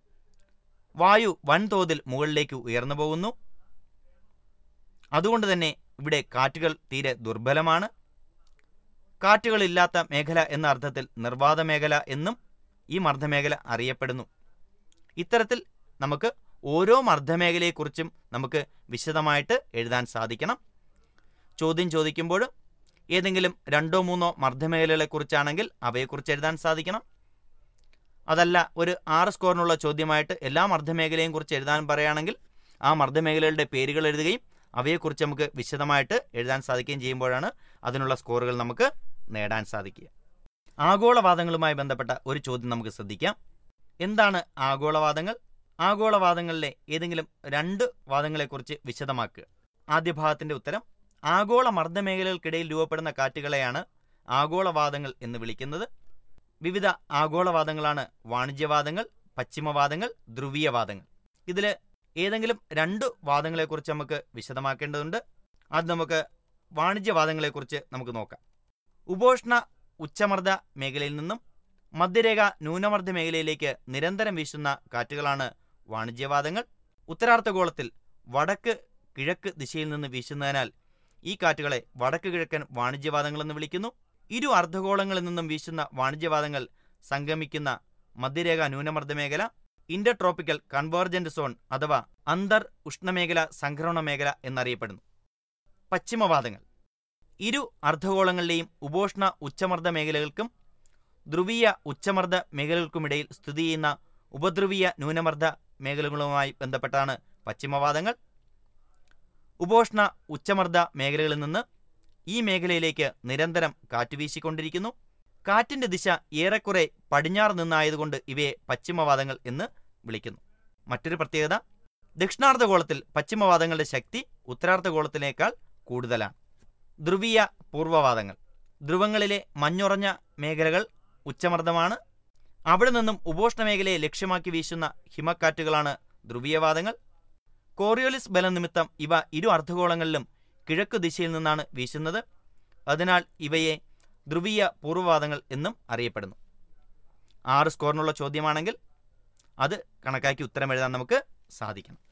വായു വൻതോതിൽ മുകളിലേക്ക് ഉയർന്നു പോകുന്നു അതുകൊണ്ട് തന്നെ ഇവിടെ കാറ്റുകൾ തീരെ ദുർബലമാണ് കാറ്റുകളില്ലാത്ത മേഖല എന്ന അർത്ഥത്തിൽ നിർവാത മേഖല എന്നും ഈ മർദ്ദമേഖല അറിയപ്പെടുന്നു ഇത്തരത്തിൽ നമുക്ക് ഓരോ മർദ്ദമേഖലയെക്കുറിച്ചും നമുക്ക് വിശദമായിട്ട് എഴുതാൻ സാധിക്കണം ചോദ്യം ചോദിക്കുമ്പോൾ ഏതെങ്കിലും രണ്ടോ മൂന്നോ മർദ്ദമേഖലകളെക്കുറിച്ചാണെങ്കിൽ അവയെക്കുറിച്ച് എഴുതാൻ സാധിക്കണം അതല്ല ഒരു ആറ് സ്കോറിനുള്ള ചോദ്യമായിട്ട് എല്ലാ മർദ്ദമേഖലയെയും കുറിച്ച് എഴുതാൻ പറയുകയാണെങ്കിൽ ആ മർദ്ദമേഖലകളുടെ പേരുകൾ എഴുതുകയും അവയെക്കുറിച്ച് നമുക്ക് വിശദമായിട്ട് എഴുതാൻ സാധിക്കുകയും ചെയ്യുമ്പോഴാണ് അതിനുള്ള സ്കോറുകൾ നമുക്ക് നേടാൻ സാധിക്കുക ആഗോളവാദങ്ങളുമായി ബന്ധപ്പെട്ട ഒരു ചോദ്യം നമുക്ക് ശ്രദ്ധിക്കാം എന്താണ് ആഗോളവാദങ്ങൾ ആഗോളവാദങ്ങളിലെ ഏതെങ്കിലും രണ്ട് വാദങ്ങളെക്കുറിച്ച് വിശദമാക്കുക ആദ്യ ഭാഗത്തിന്റെ ഉത്തരം ആഗോള മർദ്ദമേഖലകൾക്കിടയിൽ രൂപപ്പെടുന്ന കാറ്റുകളെയാണ് ആഗോളവാദങ്ങൾ എന്ന് വിളിക്കുന്നത് വിവിധ ആഗോളവാദങ്ങളാണ് വാണിജ്യവാദങ്ങൾ പശ്ചിമവാദങ്ങൾ ധ്രുവീയവാദങ്ങൾ ഇതിൽ ഏതെങ്കിലും രണ്ട് വാദങ്ങളെക്കുറിച്ച് നമുക്ക് വിശദമാക്കേണ്ടതുണ്ട് അത് നമുക്ക് വാണിജ്യവാദങ്ങളെക്കുറിച്ച് നമുക്ക് നോക്കാം ഉപോഷ്ണ ഉച്ചമർദ്ദ മേഖലയിൽ നിന്നും മധ്യരേഖ ന്യൂനമർദ്ദ മേഖലയിലേക്ക് നിരന്തരം വീശുന്ന കാറ്റുകളാണ് വാണിജ്യവാദങ്ങൾ ഉത്തരാർദ്ധഗോളത്തിൽ വടക്ക് കിഴക്ക് ദിശയിൽ നിന്ന് വീശുന്നതിനാൽ ഈ കാറ്റുകളെ വടക്ക് കിഴക്കൻ വാണിജ്യവാദങ്ങൾ എന്ന് വിളിക്കുന്നു ഇരു അർദ്ധഗോളങ്ങളിൽ നിന്നും വീശുന്ന വാണിജ്യവാദങ്ങൾ സംഗമിക്കുന്ന മധ്യരേഖ ന്യൂനമർദ്ദ മേഖല ഇന്റർ ട്രോപ്പിക്കൽ കൺവേർജന്റ് സോൺ അഥവാ അന്തർ ഉഷ്ണമേഖല സംക്രമണ മേഖല എന്നറിയപ്പെടുന്നു പശ്ചിമവാദങ്ങൾ ഇരു അർദ്ധഗോളങ്ങളിലെയും ഉപോഷ്ണ ഉച്ചമർദ്ദ മേഖലകൾക്കും ധ്രുവീയ ഉച്ചമർദ്ദ മേഖലകൾക്കുമിടയിൽ സ്ഥിതി ചെയ്യുന്ന ഉപധ്രുവീയ ന്യൂനമർദ്ദ മേഖലകളുമായി ബന്ധപ്പെട്ടാണ് പശ്ചിമവാദങ്ങൾ ഉപോഷ്ണ ഉച്ചമർദ്ദ മേഖലകളിൽ നിന്ന് ഈ മേഖലയിലേക്ക് നിരന്തരം കാറ്റ് വീശിക്കൊണ്ടിരിക്കുന്നു കാറ്റിന്റെ ദിശ ഏറെക്കുറെ പടിഞ്ഞാറ് നിന്നായതുകൊണ്ട് ഇവയെ പശ്ചിമവാദങ്ങൾ എന്ന് വിളിക്കുന്നു മറ്റൊരു പ്രത്യേകത ദക്ഷിണാർദ്ധഗോളത്തിൽ പശ്ചിമവാദങ്ങളുടെ ശക്തി ഉത്തരാർദ്ധഗോളത്തിനേക്കാൾ കൂടുതലാണ് ധ്രുവീയ പൂർവ്വവാദങ്ങൾ ധ്രുവങ്ങളിലെ മഞ്ഞുറഞ്ഞ മേഖലകൾ ഉച്ചമർദ്ദമാണ് അവിടെ നിന്നും ഉപോഷ്ണ മേഖലയെ ലക്ഷ്യമാക്കി വീശുന്ന ഹിമക്കാറ്റുകളാണ് ധ്രുവീയവാദങ്ങൾ കോറിയോലിസ് ബലം നിമിത്തം ഇവ ഇരു അർദ്ധഗോളങ്ങളിലും കിഴക്ക് ദിശയിൽ നിന്നാണ് വീശുന്നത് അതിനാൽ ഇവയെ ധ്രുവീയ പൂർവ്വവാദങ്ങൾ എന്നും അറിയപ്പെടുന്നു ആറ് സ്കോറിനുള്ള ചോദ്യമാണെങ്കിൽ അത് കണക്കാക്കി ഉത്തരം എഴുതാൻ നമുക്ക് സാധിക്കണം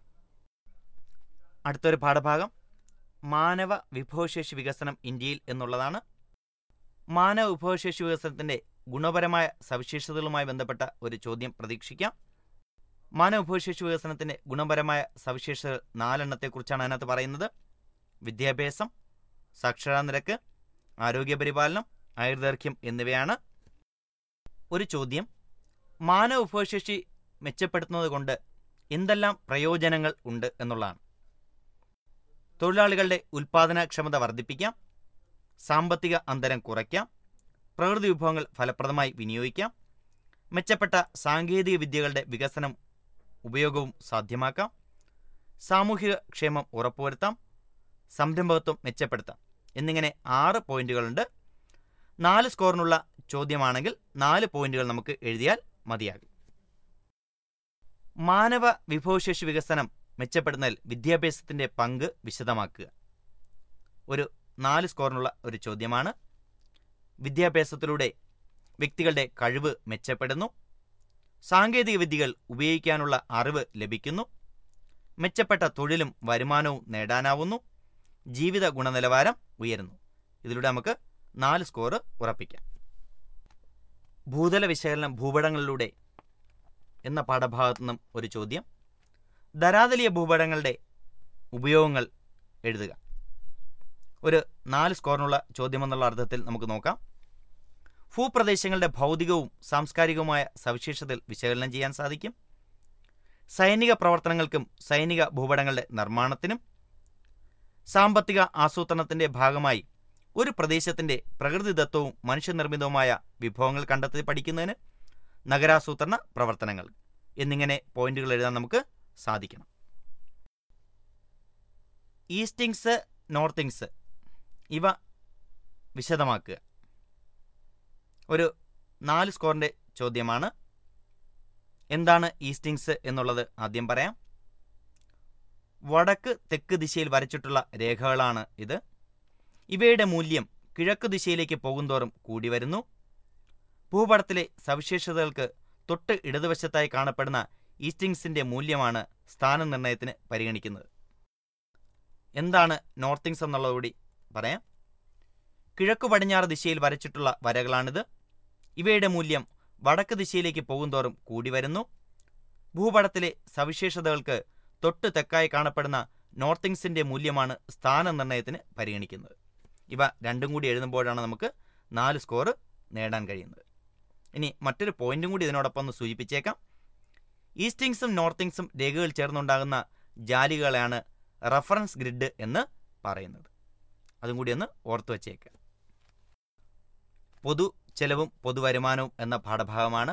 അടുത്തൊരു പാഠഭാഗം മാനവ വിഭവശേഷി വികസനം ഇന്ത്യയിൽ എന്നുള്ളതാണ് മാനവ വിഭവശേഷി വികസനത്തിന്റെ ഗുണപരമായ സവിശേഷതകളുമായി ബന്ധപ്പെട്ട ഒരു ചോദ്യം പ്രതീക്ഷിക്കാം മാനവ വിഭവശേഷി വികസനത്തിന്റെ ഗുണപരമായ സവിശേഷതകൾ നാലെണ്ണത്തെക്കുറിച്ചാണ് അതിനകത്ത് പറയുന്നത് വിദ്യാഭ്യാസം സാക്ഷരതാ നിരക്ക് ആരോഗ്യപരിപാലനം ആയുർദൈർഘ്യം എന്നിവയാണ് ഒരു ചോദ്യം മാനവ വിഭവശേഷി മെച്ചപ്പെടുത്തുന്നത് കൊണ്ട് എന്തെല്ലാം പ്രയോജനങ്ങൾ ഉണ്ട് എന്നുള്ളതാണ് തൊഴിലാളികളുടെ ഉൽപാദനക്ഷമത വർദ്ധിപ്പിക്കാം സാമ്പത്തിക അന്തരം കുറയ്ക്കാം പ്രകൃതി വിഭവങ്ങൾ ഫലപ്രദമായി വിനിയോഗിക്കാം മെച്ചപ്പെട്ട സാങ്കേതിക വിദ്യകളുടെ വികസനം ഉപയോഗവും സാധ്യമാക്കാം സാമൂഹിക ക്ഷേമം ഉറപ്പുവരുത്താം സംരംഭകത്വം മെച്ചപ്പെടുത്താം എന്നിങ്ങനെ ആറ് പോയിന്റുകളുണ്ട് നാല് സ്കോറിനുള്ള ചോദ്യമാണെങ്കിൽ നാല് പോയിന്റുകൾ നമുക്ക് എഴുതിയാൽ മതിയാകും മാനവ വിഭവശേഷി വികസനം മെച്ചപ്പെടുന്നതിൽ വിദ്യാഭ്യാസത്തിന്റെ പങ്ക് വിശദമാക്കുക ഒരു നാല് സ്കോറിനുള്ള ഒരു ചോദ്യമാണ് വിദ്യാഭ്യാസത്തിലൂടെ വ്യക്തികളുടെ കഴിവ് മെച്ചപ്പെടുന്നു സാങ്കേതിക വിദ്യകൾ ഉപയോഗിക്കാനുള്ള അറിവ് ലഭിക്കുന്നു മെച്ചപ്പെട്ട തൊഴിലും വരുമാനവും നേടാനാവുന്നു ജീവിത ഗുണനിലവാരം ഉയരുന്നു ഇതിലൂടെ നമുക്ക് നാല് സ്കോർ ഉറപ്പിക്കാം ഭൂതല വിശകലനം ഭൂപടങ്ങളിലൂടെ എന്ന പാഠഭാഗത്തു നിന്നും ഒരു ചോദ്യം ധരാതലീയ ഭൂപടങ്ങളുടെ ഉപയോഗങ്ങൾ എഴുതുക ഒരു നാല് സ്കോറിനുള്ള ചോദ്യമെന്നുള്ള അർത്ഥത്തിൽ നമുക്ക് നോക്കാം ഭൂപ്രദേശങ്ങളുടെ ഭൗതികവും സാംസ്കാരികവുമായ സവിശേഷതകൾ വിശകലനം ചെയ്യാൻ സാധിക്കും സൈനിക പ്രവർത്തനങ്ങൾക്കും സൈനിക ഭൂപടങ്ങളുടെ നിർമ്മാണത്തിനും സാമ്പത്തിക ആസൂത്രണത്തിന്റെ ഭാഗമായി ഒരു പ്രദേശത്തിന്റെ പ്രകൃതിദത്തവും മനുഷ്യനിർമ്മിതവുമായ വിഭവങ്ങൾ കണ്ടെത്തി പഠിക്കുന്നതിന് നഗരാസൂത്രണ പ്രവർത്തനങ്ങൾ എന്നിങ്ങനെ പോയിന്റുകൾ എഴുതാൻ നമുക്ക് സാധിക്കണം ഈസ്റ്റിങ്സ് നോർത്തിങ്സ് ഇവ വിശദമാക്കുക ഒരു നാല് സ്കോറിൻ്റെ ചോദ്യമാണ് എന്താണ് ഈസ്റ്റിങ്സ് എന്നുള്ളത് ആദ്യം പറയാം വടക്ക് തെക്ക് ദിശയിൽ വരച്ചിട്ടുള്ള രേഖകളാണ് ഇത് ഇവയുടെ മൂല്യം കിഴക്ക് ദിശയിലേക്ക് പോകുന്തോറും കൂടി വരുന്നു ഭൂപടത്തിലെ സവിശേഷതകൾക്ക് തൊട്ട് ഇടതുവശത്തായി കാണപ്പെടുന്ന ഈസ്റ്റിങ്സിന്റെ മൂല്യമാണ് സ്ഥാനനിർണയത്തിന് പരിഗണിക്കുന്നത് എന്താണ് നോർത്തിങ്സ് എന്നുള്ളതുകൂടി പറയാം കിഴക്കു പടിഞ്ഞാറ് ദിശയിൽ വരച്ചിട്ടുള്ള വരകളാണിത് ഇവയുടെ മൂല്യം വടക്ക് ദിശയിലേക്ക് പോകുന്തോറും കൂടി വരുന്നു ഭൂപടത്തിലെ സവിശേഷതകൾക്ക് തൊട്ട് തെക്കായി കാണപ്പെടുന്ന നോർത്തിങ്സിന്റെ മൂല്യമാണ് സ്ഥാനനിർണയത്തിന് പരിഗണിക്കുന്നത് ഇവ രണ്ടും കൂടി എഴുതുമ്പോഴാണ് നമുക്ക് നാല് സ്കോർ നേടാൻ കഴിയുന്നത് ഇനി മറ്റൊരു പോയിന്റും കൂടി ഇതിനോടൊപ്പം ഒന്ന് സൂചിപ്പിച്ചേക്കാം ഈസ്റ്റിങ്സും നോർത്തിങ്സും രേഖകൾ ചേർന്നുണ്ടാകുന്ന ജാലികളെയാണ് റഫറൻസ് ഗ്രിഡ് എന്ന് പറയുന്നത് അതും കൂടി ഒന്ന് ഓർത്തു വച്ചേക്കുക പൊതു ചെലവും പൊതുവരുമാനവും എന്ന പാഠഭാഗമാണ്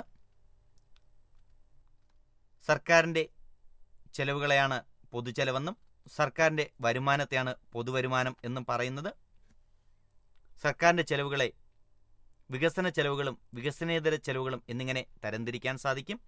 സർക്കാരിൻ്റെ ചെലവുകളെയാണ് പൊതുചെലവെന്നും സർക്കാരിൻ്റെ വരുമാനത്തെയാണ് പൊതുവരുമാനം എന്നും പറയുന്നത് സർക്കാരിൻ്റെ ചെലവുകളെ വികസന ചെലവുകളും വികസനേതര ചെലവുകളും എന്നിങ്ങനെ തരംതിരിക്കാൻ സാധിക്കും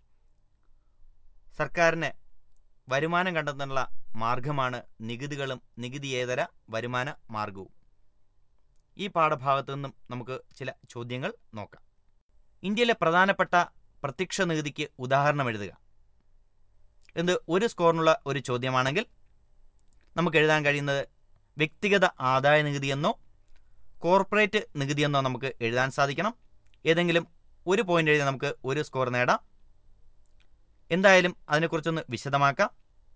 സർക്കാരിന് വരുമാനം കണ്ടെത്താനുള്ള മാർഗമാണ് നികുതികളും നികുതിയേതര വരുമാന മാർഗവും ഈ പാഠഭാഗത്തു നിന്നും നമുക്ക് ചില ചോദ്യങ്ങൾ നോക്കാം ഇന്ത്യയിലെ പ്രധാനപ്പെട്ട പ്രത്യക്ഷ നികുതിക്ക് ഉദാഹരണം എഴുതുക എന്ത് ഒരു സ്കോറിനുള്ള ഒരു ചോദ്യമാണെങ്കിൽ നമുക്ക് എഴുതാൻ കഴിയുന്നത് വ്യക്തിഗത ആദായ നികുതിയെന്നോ കോർപ്പറേറ്റ് നികുതിയെന്നോ നമുക്ക് എഴുതാൻ സാധിക്കണം ഏതെങ്കിലും ഒരു പോയിന്റ് എഴുതി നമുക്ക് ഒരു സ്കോർ നേടാം എന്തായാലും അതിനെക്കുറിച്ചൊന്ന് വിശദമാക്കാം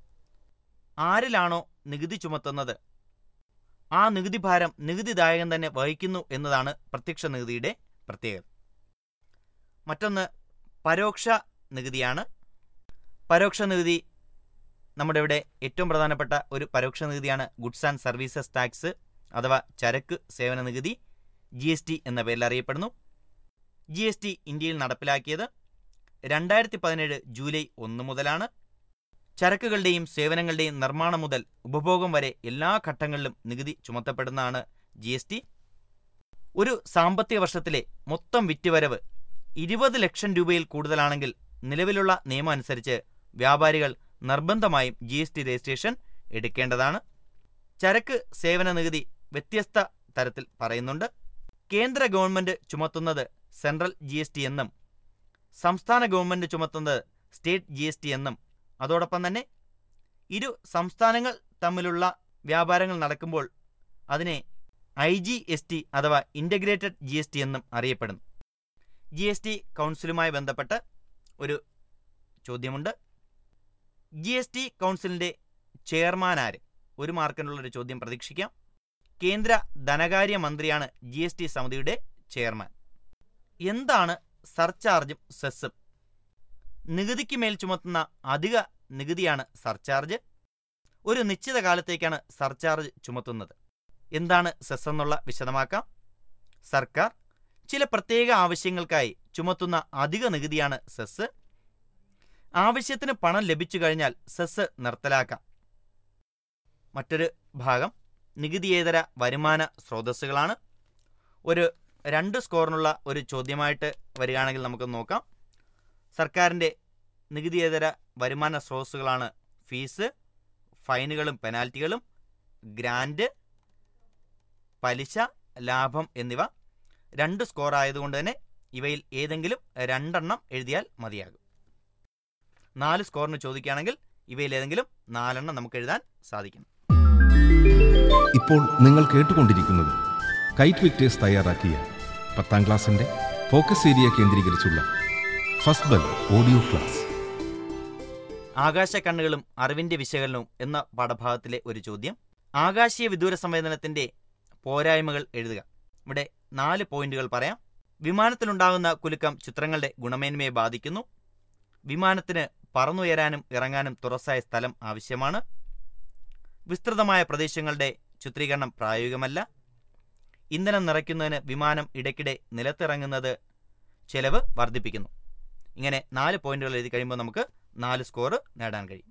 ആരിലാണോ നികുതി ചുമത്തുന്നത് ആ നികുതി ഭാരം നികുതിദായകൻ തന്നെ വഹിക്കുന്നു എന്നതാണ് പ്രത്യക്ഷ നികുതിയുടെ പ്രത്യേകത മറ്റൊന്ന് പരോക്ഷ നികുതിയാണ് പരോക്ഷ നികുതി നമ്മുടെ ഇവിടെ ഏറ്റവും പ്രധാനപ്പെട്ട ഒരു പരോക്ഷ നികുതിയാണ് ഗുഡ്സ് ആൻഡ് സർവീസസ് ടാക്സ് അഥവാ ചരക്ക് സേവന നികുതി ജി എസ് ടി എന്ന പേരിൽ അറിയപ്പെടുന്നു ജി എസ് ടി ഇന്ത്യയിൽ നടപ്പിലാക്കിയത് രണ്ടായിരത്തി പതിനേഴ് ജൂലൈ ഒന്ന് മുതലാണ് ചരക്കുകളുടെയും സേവനങ്ങളുടെയും നിർമ്മാണം മുതൽ ഉപഭോഗം വരെ എല്ലാ ഘട്ടങ്ങളിലും നികുതി ചുമത്തപ്പെടുന്നതാണ് ജി എസ് ടി ഒരു സാമ്പത്തിക വർഷത്തിലെ മൊത്തം വിറ്റുവരവ് ഇരുപത് ലക്ഷം രൂപയിൽ കൂടുതലാണെങ്കിൽ നിലവിലുള്ള നിയമം അനുസരിച്ച് വ്യാപാരികൾ നിർബന്ധമായും ജി എസ് ടി രജിസ്ട്രേഷൻ എടുക്കേണ്ടതാണ് ചരക്ക് സേവന നികുതി വ്യത്യസ്ത തരത്തിൽ പറയുന്നുണ്ട് കേന്ദ്ര ഗവൺമെന്റ് ചുമത്തുന്നത് സെൻട്രൽ ജി എസ് ടി എന്നും സംസ്ഥാന ഗവൺമെന്റ് ചുമത്തുന്നത് സ്റ്റേറ്റ് ജി എസ് ടി എന്നും അതോടൊപ്പം തന്നെ ഇരു സംസ്ഥാനങ്ങൾ തമ്മിലുള്ള വ്യാപാരങ്ങൾ നടക്കുമ്പോൾ അതിനെ ഐ ജി എസ് ടി അഥവാ ഇൻ്റഗ്രേറ്റഡ് ജി എസ് ടി എന്നും അറിയപ്പെടുന്നു ജി എസ് ടി കൗൺസിലുമായി ബന്ധപ്പെട്ട് ഒരു ചോദ്യമുണ്ട് ജി എസ് ടി കൗൺസിലിൻ്റെ ചെയർമാൻ ആര് ഒരു മാർക്കിനുള്ള ഒരു ചോദ്യം പ്രതീക്ഷിക്കാം കേന്ദ്ര ധനകാര്യ മന്ത്രിയാണ് ജി എസ് ടി സമിതിയുടെ ചെയർമാൻ എന്താണ് സർചാർജും സെസ്സും നികുതിക്ക് മേൽ ചുമത്തുന്ന അധിക നികുതിയാണ് സർചാർജ് ഒരു നിശ്ചിത കാലത്തേക്കാണ് സർചാർജ് ചുമത്തുന്നത് എന്താണ് സെസ് എന്നുള്ള വിശദമാക്കാം സർക്കാർ ചില പ്രത്യേക ആവശ്യങ്ങൾക്കായി ചുമത്തുന്ന അധിക നികുതിയാണ് സെസ് ആവശ്യത്തിന് പണം ലഭിച്ചു കഴിഞ്ഞാൽ സെസ് നിർത്തലാക്കാം മറ്റൊരു ഭാഗം നികുതിയേതര വരുമാന സ്രോതസ്സുകളാണ് ഒരു രണ്ട് സ്കോറിനുള്ള ഒരു ചോദ്യമായിട്ട് വരികയാണെങ്കിൽ നമുക്ക് നോക്കാം സർക്കാരിൻ്റെ നികുതിയേതര വരുമാന സ്രോതസ്സുകളാണ് ഫീസ് ഫൈനുകളും പെനാൽറ്റികളും ഗ്രാൻഡ് പലിശ ലാഭം എന്നിവ രണ്ട് സ്കോർ ആയതുകൊണ്ട് തന്നെ ഇവയിൽ ഏതെങ്കിലും രണ്ടെണ്ണം എഴുതിയാൽ മതിയാകും നാല് സ്കോറിന് ചോദിക്കുകയാണെങ്കിൽ ഇവയിൽ ഏതെങ്കിലും നാലെണ്ണം നമുക്ക് എഴുതാൻ സാധിക്കും ഇപ്പോൾ നിങ്ങൾ കേട്ടുകൊണ്ടിരിക്കുന്നത് കൈറ്റ് വിക്ടേഴ്സ് തയ്യാറാക്കിയ പത്താം ക്ലാസ്സിന്റെ ഫോക്കസ് ഏരിയ കേന്ദ്രീകരിച്ചുള്ള ഫസ്റ്റ് ബെൽ ഓഡിയോ ക്ലാസ് ആകാശ കണ്ണുകളും അറിവിന്റെ വിശകലനവും എന്ന പാഠഭാഗത്തിലെ ഒരു ചോദ്യം ആകാശീയ വിദൂര സംവേദനത്തിന്റെ പോരായ്മകൾ എഴുതുക ഇവിടെ നാല് പോയിന്റുകൾ പറയാം വിമാനത്തിലുണ്ടാകുന്ന കുലുക്കം ചിത്രങ്ങളുടെ ഗുണമേന്മയെ ബാധിക്കുന്നു വിമാനത്തിന് പറന്നുയരാനും ഇറങ്ങാനും തുറസായ സ്ഥലം ആവശ്യമാണ് വിസ്തൃതമായ പ്രദേശങ്ങളുടെ ചിത്രീകരണം പ്രായോഗികമല്ല ഇന്ധനം നിറയ്ക്കുന്നതിന് വിമാനം ഇടയ്ക്കിടെ നിലത്തിറങ്ങുന്നത് ചെലവ് വർദ്ധിപ്പിക്കുന്നു ഇങ്ങനെ നാല് പോയിന്റുകൾ എഴുതി കഴിയുമ്പോൾ നമുക്ക് നാല് സ്കോർ നേടാൻ കഴിയും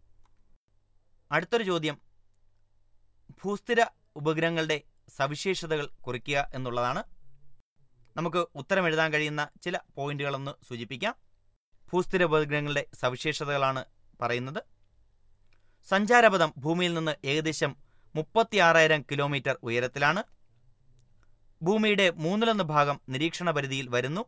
അടുത്തൊരു ചോദ്യം ഭൂസ്ഥിര ഉപഗ്രഹങ്ങളുടെ സവിശേഷതകൾ കുറിക്കുക എന്നുള്ളതാണ് നമുക്ക് ഉത്തരം എഴുതാൻ കഴിയുന്ന ചില പോയിന്റുകളൊന്ന് സൂചിപ്പിക്കാം ഭൂസ്ഥിര ഉപഗ്രഹങ്ങളുടെ സവിശേഷതകളാണ് പറയുന്നത് സഞ്ചാരപഥം ഭൂമിയിൽ നിന്ന് ഏകദേശം മുപ്പത്തിയാറായിരം കിലോമീറ്റർ ഉയരത്തിലാണ് ഭൂമിയുടെ മൂന്നിലൊന്ന് ഭാഗം നിരീക്ഷണ പരിധിയിൽ വരുന്നു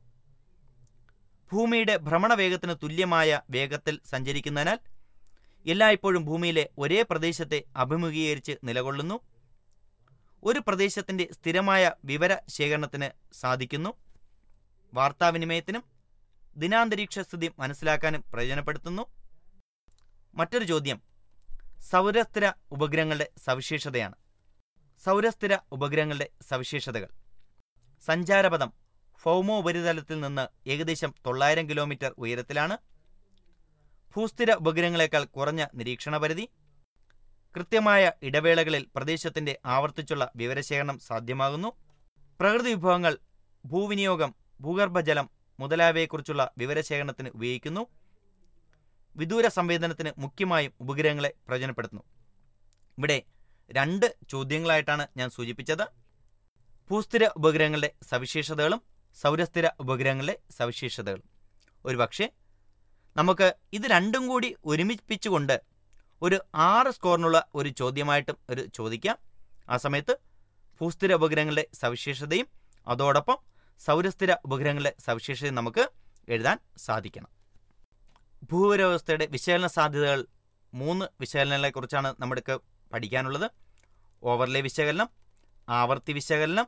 ഭൂമിയുടെ ഭ്രമണവേഗത്തിന് തുല്യമായ വേഗത്തിൽ സഞ്ചരിക്കുന്നതിനാൽ എല്ലായ്പ്പോഴും ഭൂമിയിലെ ഒരേ പ്രദേശത്തെ അഭിമുഖീകരിച്ച് നിലകൊള്ളുന്നു ഒരു പ്രദേശത്തിന്റെ സ്ഥിരമായ വിവര ശേഖരണത്തിന് സാധിക്കുന്നു വാർത്താവിനിമയത്തിനും ദിനാന്തരീക്ഷ സ്ഥിതി മനസ്സിലാക്കാനും പ്രയോജനപ്പെടുത്തുന്നു മറ്റൊരു ചോദ്യം സൗരസ്ഥിര ഉപഗ്രഹങ്ങളുടെ സവിശേഷതയാണ് സൗരസ്ഥിര ഉപഗ്രഹങ്ങളുടെ സവിശേഷതകൾ സഞ്ചാരപഥം ഭൗമോപരിതലത്തിൽ നിന്ന് ഏകദേശം തൊള്ളായിരം കിലോമീറ്റർ ഉയരത്തിലാണ് ഭൂസ്ഥിര ഉപഗ്രഹങ്ങളെക്കാൾ കുറഞ്ഞ നിരീക്ഷണ പരിധി കൃത്യമായ ഇടവേളകളിൽ പ്രദേശത്തിന്റെ ആവർത്തിച്ചുള്ള വിവരശേഖരണം സാധ്യമാകുന്നു പ്രകൃതി വിഭവങ്ങൾ ഭൂവിനിയോഗം ഭൂഗർഭജലം മുതലായവയെക്കുറിച്ചുള്ള വിവരശേഖരണത്തിന് ഉപയോഗിക്കുന്നു വിദൂര സംവേദനത്തിന് മുഖ്യമായും ഉപഗ്രഹങ്ങളെ പ്രയോജനപ്പെടുത്തുന്നു ഇവിടെ രണ്ട് ചോദ്യങ്ങളായിട്ടാണ് ഞാൻ സൂചിപ്പിച്ചത് ഭൂസ്ഥിര ഉപഗ്രഹങ്ങളുടെ സവിശേഷതകളും സൗരസ്ഥിര ഉപഗ്രഹങ്ങളുടെ സവിശേഷതകളും ഒരുപക്ഷെ നമുക്ക് ഇത് രണ്ടും കൂടി ഒരുമിപ്പിച്ചുകൊണ്ട് ഒരു ആറ് സ്കോറിനുള്ള ഒരു ചോദ്യമായിട്ടും ഒരു ചോദിക്കാം ആ സമയത്ത് ഭൂസ്ഥിര ഉപഗ്രഹങ്ങളുടെ സവിശേഷതയും അതോടൊപ്പം സൗരസ്ഥിര ഉപഗ്രഹങ്ങളുടെ സവിശേഷതയും നമുക്ക് എഴുതാൻ സാധിക്കണം ഭൂപരവസ്ഥയുടെ വിശകലന സാധ്യതകൾ മൂന്ന് വിശകലനങ്ങളെക്കുറിച്ചാണ് നമുക്ക് പഠിക്കാനുള്ളത് ഓവർലേ വിശകലനം ആവർത്തി വിശകലനം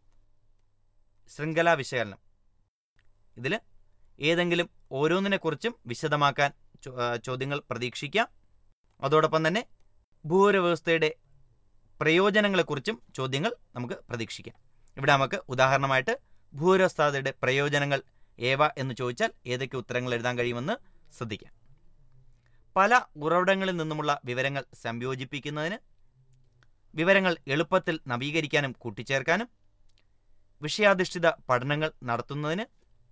ശൃംഖലാ വിശകലനം ഇതിൽ ഏതെങ്കിലും ഓരോന്നിനെക്കുറിച്ചും വിശദമാക്കാൻ ചോ- ആ, ചോദ്യങ്ങൾ പ്രതീക്ഷിക്കാം അതോടൊപ്പം തന്നെ ഭൂപരവ്യവസ്ഥയുടെ പ്രയോജനങ്ങളെക്കുറിച്ചും ചോദ്യങ്ങൾ നമുക്ക് പ്രതീക്ഷിക്കാം ഇവിടെ നമുക്ക് ഉദാഹരണമായിട്ട് ഭൂപരവസ്ഥയുടെ പ്രയോജനങ്ങൾ ഏവ എന്ന് ചോദിച്ചാൽ ഏതൊക്കെ ഉത്തരങ്ങൾ എഴുതാൻ കഴിയുമെന്ന് ശ്രദ്ധിക്കാം പല ഉറവിടങ്ങളിൽ നിന്നുമുള്ള വിവരങ്ങൾ സംയോജിപ്പിക്കുന്നതിന് വിവരങ്ങൾ എളുപ്പത്തിൽ നവീകരിക്കാനും കൂട്ടിച്ചേർക്കാനും വിഷയാധിഷ്ഠിത പഠനങ്ങൾ നടത്തുന്നതിന്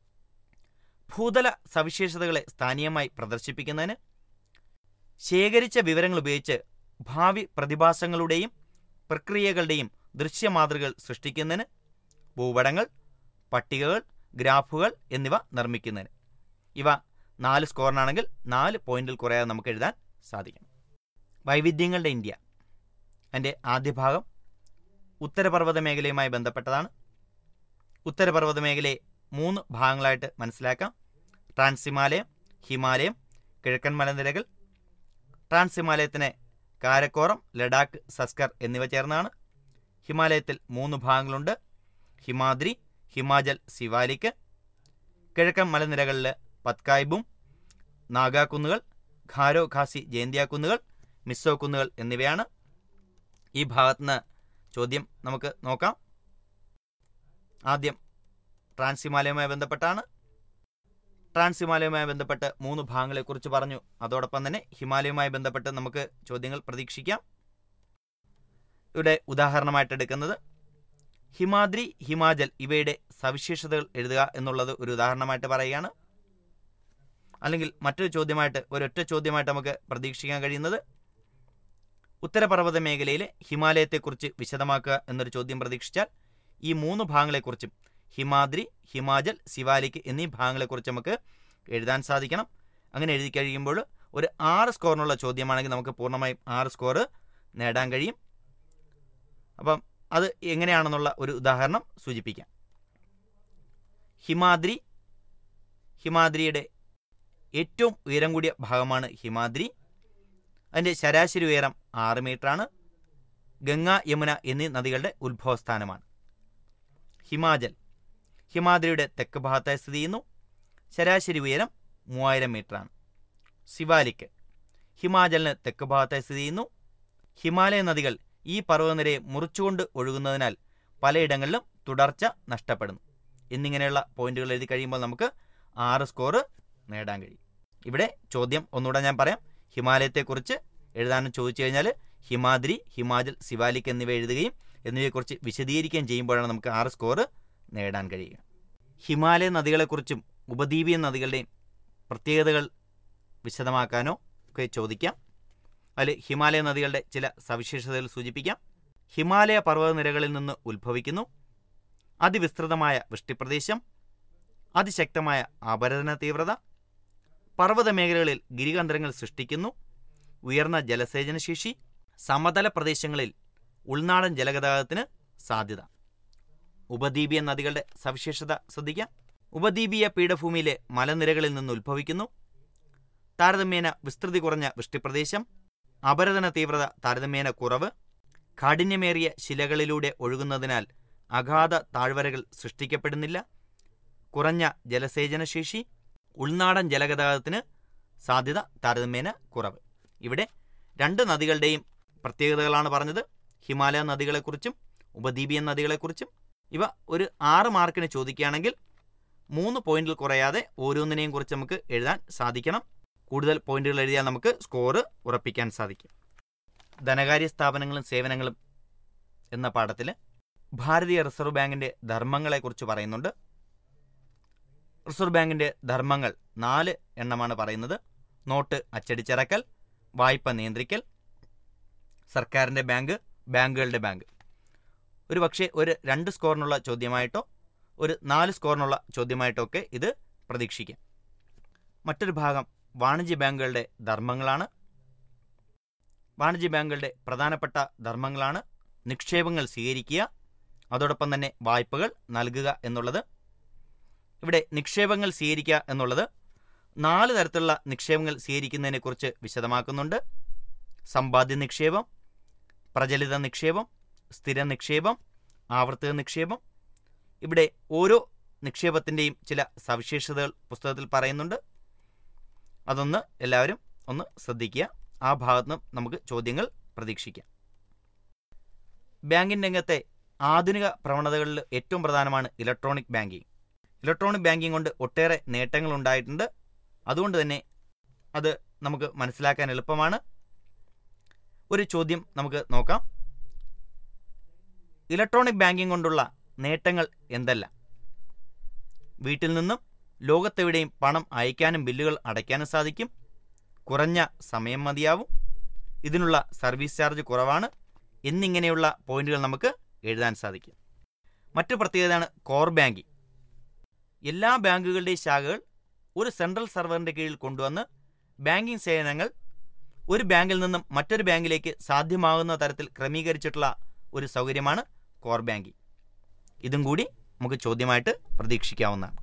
ഭൂതല സവിശേഷതകളെ സ്ഥാനീയമായി പ്രദർശിപ്പിക്കുന്നതിന് ശേഖരിച്ച വിവരങ്ങൾ ഉപയോഗിച്ച് ഭാവി പ്രതിഭാസങ്ങളുടെയും പ്രക്രിയകളുടെയും ദൃശ്യമാതൃകകൾ സൃഷ്ടിക്കുന്നതിന് ഭൂപടങ്ങൾ പട്ടികകൾ ഗ്രാഫുകൾ എന്നിവ നിർമ്മിക്കുന്നതിന് ഇവ നാല് സ്കോറിനാണെങ്കിൽ നാല് പോയിന്റിൽ കുറയാതെ നമുക്ക് എഴുതാൻ സാധിക്കും വൈവിധ്യങ്ങളുടെ ഇന്ത്യ അതിൻ്റെ ആദ്യ ഭാഗം ഉത്തരപർവ്വത മേഖലയുമായി ബന്ധപ്പെട്ടതാണ് ഉത്തരപർവ്വത മേഖലയെ മൂന്ന് ഭാഗങ്ങളായിട്ട് മനസ്സിലാക്കാം ട്രാൻസ് ഹിമാലയം ഹിമാലയം കിഴക്കൻ മലനിരകൾ ട്രാൻസ് ഹിമാലയത്തിന് കാരക്കോറം ലഡാക്ക് സസ്കർ എന്നിവ ചേർന്നാണ് ഹിമാലയത്തിൽ മൂന്ന് ഭാഗങ്ങളുണ്ട് ഹിമാദ്രി ഹിമാചൽ സിവാലിക്ക് കിഴക്കൻ മലനിരകളിൽ പത്കായ്ബും നാഗാ കുന്നുകൾ ഖാരോ ഖാസി ജയന്തിയ കുന്നുകൾ മിസ്സോ കുന്നുകൾ എന്നിവയാണ് ഈ ഭാഗത്തുനിന്ന് ചോദ്യം നമുക്ക് നോക്കാം ആദ്യം ട്രാൻസ് ഹിമാലയവുമായി ബന്ധപ്പെട്ടാണ് ട്രാൻസ് ഹിമാലയവുമായി ബന്ധപ്പെട്ട് മൂന്ന് ഭാഗങ്ങളെക്കുറിച്ച് പറഞ്ഞു അതോടൊപ്പം തന്നെ ഹിമാലയവുമായി ബന്ധപ്പെട്ട് നമുക്ക് ചോദ്യങ്ങൾ പ്രതീക്ഷിക്കാം ഇവിടെ ഉദാഹരണമായിട്ട് എടുക്കുന്നത് ഹിമാദ്രി ഹിമാചൽ ഇവയുടെ സവിശേഷതകൾ എഴുതുക എന്നുള്ളത് ഒരു ഉദാഹരണമായിട്ട് പറയുകയാണ് അല്ലെങ്കിൽ മറ്റൊരു ചോദ്യമായിട്ട് ഒരൊറ്റ ചോദ്യമായിട്ട് നമുക്ക് പ്രതീക്ഷിക്കാൻ കഴിയുന്നത് ഉത്തരപർവ്വത മേഖലയിലെ ഹിമാലയത്തെക്കുറിച്ച് വിശദമാക്കുക എന്നൊരു ചോദ്യം പ്രതീക്ഷിച്ചാൽ ഈ മൂന്ന് ഭാഗങ്ങളെക്കുറിച്ചും ഹിമാദ്രി ഹിമാചൽ സിവാലിക്ക് എന്നീ ഭാഗങ്ങളെക്കുറിച്ച് നമുക്ക് എഴുതാൻ സാധിക്കണം അങ്ങനെ എഴുതി കഴിയുമ്പോൾ ഒരു ആറ് സ്കോറിനുള്ള ചോദ്യമാണെങ്കിൽ നമുക്ക് പൂർണ്ണമായും ആറ് സ്കോർ നേടാൻ കഴിയും അപ്പം അത് എങ്ങനെയാണെന്നുള്ള ഒരു ഉദാഹരണം സൂചിപ്പിക്കാം ഹിമാദ്രി ഹിമാദ്രിയുടെ ഏറ്റവും ഉയരം കൂടിയ ഭാഗമാണ് ഹിമാദ്രി അതിൻ്റെ ശരാശരി ഉയരം ആറ് മീറ്ററാണ് ഗംഗ യമുന എന്നീ നദികളുടെ ഉത്ഭവസ്ഥാനമാണ് ഹിമാചൽ ഹിമാദ്രിയുടെ തെക്ക് ഭാഗത്തായി സ്ഥിതി ചെയ്യുന്നു ശരാശരി ഉയരം മൂവായിരം മീറ്ററാണ് സിവാലിക്ക് ഹിമാചലിന് തെക്ക് ഭാഗത്തായി സ്ഥിതി ചെയ്യുന്നു ഹിമാലയ നദികൾ ഈ പർവ്വതനിരയെ മുറിച്ചുകൊണ്ട് ഒഴുകുന്നതിനാൽ പലയിടങ്ങളിലും തുടർച്ച നഷ്ടപ്പെടുന്നു എന്നിങ്ങനെയുള്ള പോയിന്റുകൾ എഴുതി കഴിയുമ്പോൾ നമുക്ക് ആറ് സ്കോർ നേടാൻ കഴിയും ഇവിടെ ചോദ്യം ഒന്നുകൂടെ ഞാൻ പറയാം ഹിമാലയത്തെക്കുറിച്ച് എഴുതാനും ചോദിച്ചു കഴിഞ്ഞാൽ ഹിമാദ്രി ഹിമാചൽ സിവാലിക് എന്നിവ എഴുതുകയും എന്നിവയെക്കുറിച്ച് വിശദീകരിക്കുകയും ചെയ്യുമ്പോഴാണ് നമുക്ക് ആറ് സ്കോർ നേടാൻ കഴിയുക ഹിമാലയ നദികളെക്കുറിച്ചും ഉപദ്വീപീയ നദികളുടെയും പ്രത്യേകതകൾ വിശദമാക്കാനോ ഒക്കെ ചോദിക്കാം അതിൽ ഹിമാലയ നദികളുടെ ചില സവിശേഷതകൾ സൂചിപ്പിക്കാം ഹിമാലയ പർവ്വതനിരകളിൽ നിന്ന് ഉത്ഭവിക്കുന്നു അതിവിസ്തൃതമായ വൃഷ്ടിപ്രദേശം അതിശക്തമായ അപരദന തീവ്രത പർവ്വത മേഖലകളിൽ ഗിരികന്ധരങ്ങൾ സൃഷ്ടിക്കുന്നു ഉയർന്ന ജലസേചന ശേഷി സമതല പ്രദേശങ്ങളിൽ ഉൾനാടൻ ജലഗതാഗതത്തിന് സാധ്യത ഉപദ്വീപീയ നദികളുടെ സവിശേഷത ശ്രദ്ധിക്കാം ഉപദ്വീപീയ പീഠഭൂമിയിലെ മലനിരകളിൽ നിന്ന് ഉത്ഭവിക്കുന്നു താരതമ്യേന വിസ്തൃതി കുറഞ്ഞ വൃഷ്ടിപ്രദേശം അപരദന തീവ്രത താരതമ്യേന കുറവ് കാഠിന്യമേറിയ ശിലകളിലൂടെ ഒഴുകുന്നതിനാൽ അഗാധ താഴ്വരകൾ സൃഷ്ടിക്കപ്പെടുന്നില്ല കുറഞ്ഞ ജലസേചന ശേഷി ഉൾനാടൻ ജലഗതാഗതത്തിന് സാധ്യത താരതമ്യേന കുറവ് ഇവിടെ രണ്ട് നദികളുടെയും പ്രത്യേകതകളാണ് പറഞ്ഞത് ഹിമാലയ നദികളെക്കുറിച്ചും ഉപദ്വീപിയൻ നദികളെക്കുറിച്ചും ഇവ ഒരു ആറ് മാർക്കിന് ചോദിക്കുകയാണെങ്കിൽ മൂന്ന് പോയിന്റിൽ കുറയാതെ ഓരോന്നിനെയും കുറിച്ച് നമുക്ക് എഴുതാൻ സാധിക്കണം കൂടുതൽ പോയിന്റുകൾ എഴുതിയാൽ നമുക്ക് സ്കോർ ഉറപ്പിക്കാൻ സാധിക്കും ധനകാര്യ സ്ഥാപനങ്ങളും സേവനങ്ങളും എന്ന പാഠത്തിൽ ഭാരതീയ റിസർവ് ബാങ്കിന്റെ ധർമ്മങ്ങളെക്കുറിച്ച് പറയുന്നുണ്ട് റിസർവ് ബാങ്കിന്റെ ധർമ്മങ്ങൾ നാല് എണ്ണമാണ് പറയുന്നത് നോട്ട് അച്ചടിച്ചിറക്കൽ വായ്പ നിയന്ത്രിക്കൽ സർക്കാരിന്റെ ബാങ്ക് ബാങ്കുകളുടെ ബാങ്ക് ഒരു പക്ഷേ ഒരു രണ്ട് സ്കോറിനുള്ള ചോദ്യമായിട്ടോ ഒരു നാല് സ്കോറിനുള്ള ചോദ്യമായിട്ടോ ഒക്കെ ഇത് പ്രതീക്ഷിക്കാം മറ്റൊരു ഭാഗം വാണിജ്യ ബാങ്കുകളുടെ ധർമ്മങ്ങളാണ് വാണിജ്യ ബാങ്കുകളുടെ പ്രധാനപ്പെട്ട ധർമ്മങ്ങളാണ് നിക്ഷേപങ്ങൾ സ്വീകരിക്കുക അതോടൊപ്പം തന്നെ വായ്പകൾ നൽകുക എന്നുള്ളത് ഇവിടെ നിക്ഷേപങ്ങൾ സ്വീകരിക്കുക എന്നുള്ളത് നാല് തരത്തിലുള്ള നിക്ഷേപങ്ങൾ സ്വീകരിക്കുന്നതിനെക്കുറിച്ച് വിശദമാക്കുന്നുണ്ട് സമ്പാദ്യ നിക്ഷേപം പ്രചലിത നിക്ഷേപം സ്ഥിര നിക്ഷേപം ആവർത്തിത നിക്ഷേപം ഇവിടെ ഓരോ നിക്ഷേപത്തിൻ്റെയും ചില സവിശേഷതകൾ പുസ്തകത്തിൽ പറയുന്നുണ്ട് അതൊന്ന് എല്ലാവരും ഒന്ന് ശ്രദ്ധിക്കുക ആ ഭാഗത്ത് നിന്ന് നമുക്ക് ചോദ്യങ്ങൾ പ്രതീക്ഷിക്കാം ബാങ്കിംഗ് രംഗത്തെ ആധുനിക പ്രവണതകളിൽ ഏറ്റവും പ്രധാനമാണ് ഇലക്ട്രോണിക് ബാങ്കിംഗ് ഇലക്ട്രോണിക് ബാങ്കിംഗ് കൊണ്ട് ഒട്ടേറെ നേട്ടങ്ങൾ ഉണ്ടായിട്ടുണ്ട് അതുകൊണ്ട് തന്നെ അത് നമുക്ക് മനസ്സിലാക്കാൻ എളുപ്പമാണ് ഒരു ചോദ്യം നമുക്ക് നോക്കാം ഇലക്ട്രോണിക് ബാങ്കിംഗ് കൊണ്ടുള്ള നേട്ടങ്ങൾ എന്തല്ല വീട്ടിൽ നിന്നും ലോകത്തെവിടെയും പണം അയക്കാനും ബില്ലുകൾ അടയ്ക്കാനും സാധിക്കും കുറഞ്ഞ സമയം മതിയാവും ഇതിനുള്ള സർവീസ് ചാർജ് കുറവാണ് എന്നിങ്ങനെയുള്ള പോയിന്റുകൾ നമുക്ക് എഴുതാൻ സാധിക്കും മറ്റു പ്രത്യേകതയാണ് കോർ ബാങ്കിംഗ് എല്ലാ ബാങ്കുകളുടെയും ശാഖകൾ ഒരു സെൻട്രൽ സെർവറിന്റെ കീഴിൽ കൊണ്ടുവന്ന് ബാങ്കിംഗ് സേവനങ്ങൾ ഒരു ബാങ്കിൽ നിന്നും മറ്റൊരു ബാങ്കിലേക്ക് സാധ്യമാകുന്ന തരത്തിൽ ക്രമീകരിച്ചിട്ടുള്ള ഒരു സൗകര്യമാണ് കോർ ബാങ്കിംഗ് ഇതും കൂടി നമുക്ക് ചോദ്യമായിട്ട് പ്രതീക്ഷിക്കാവുന്നതാണ്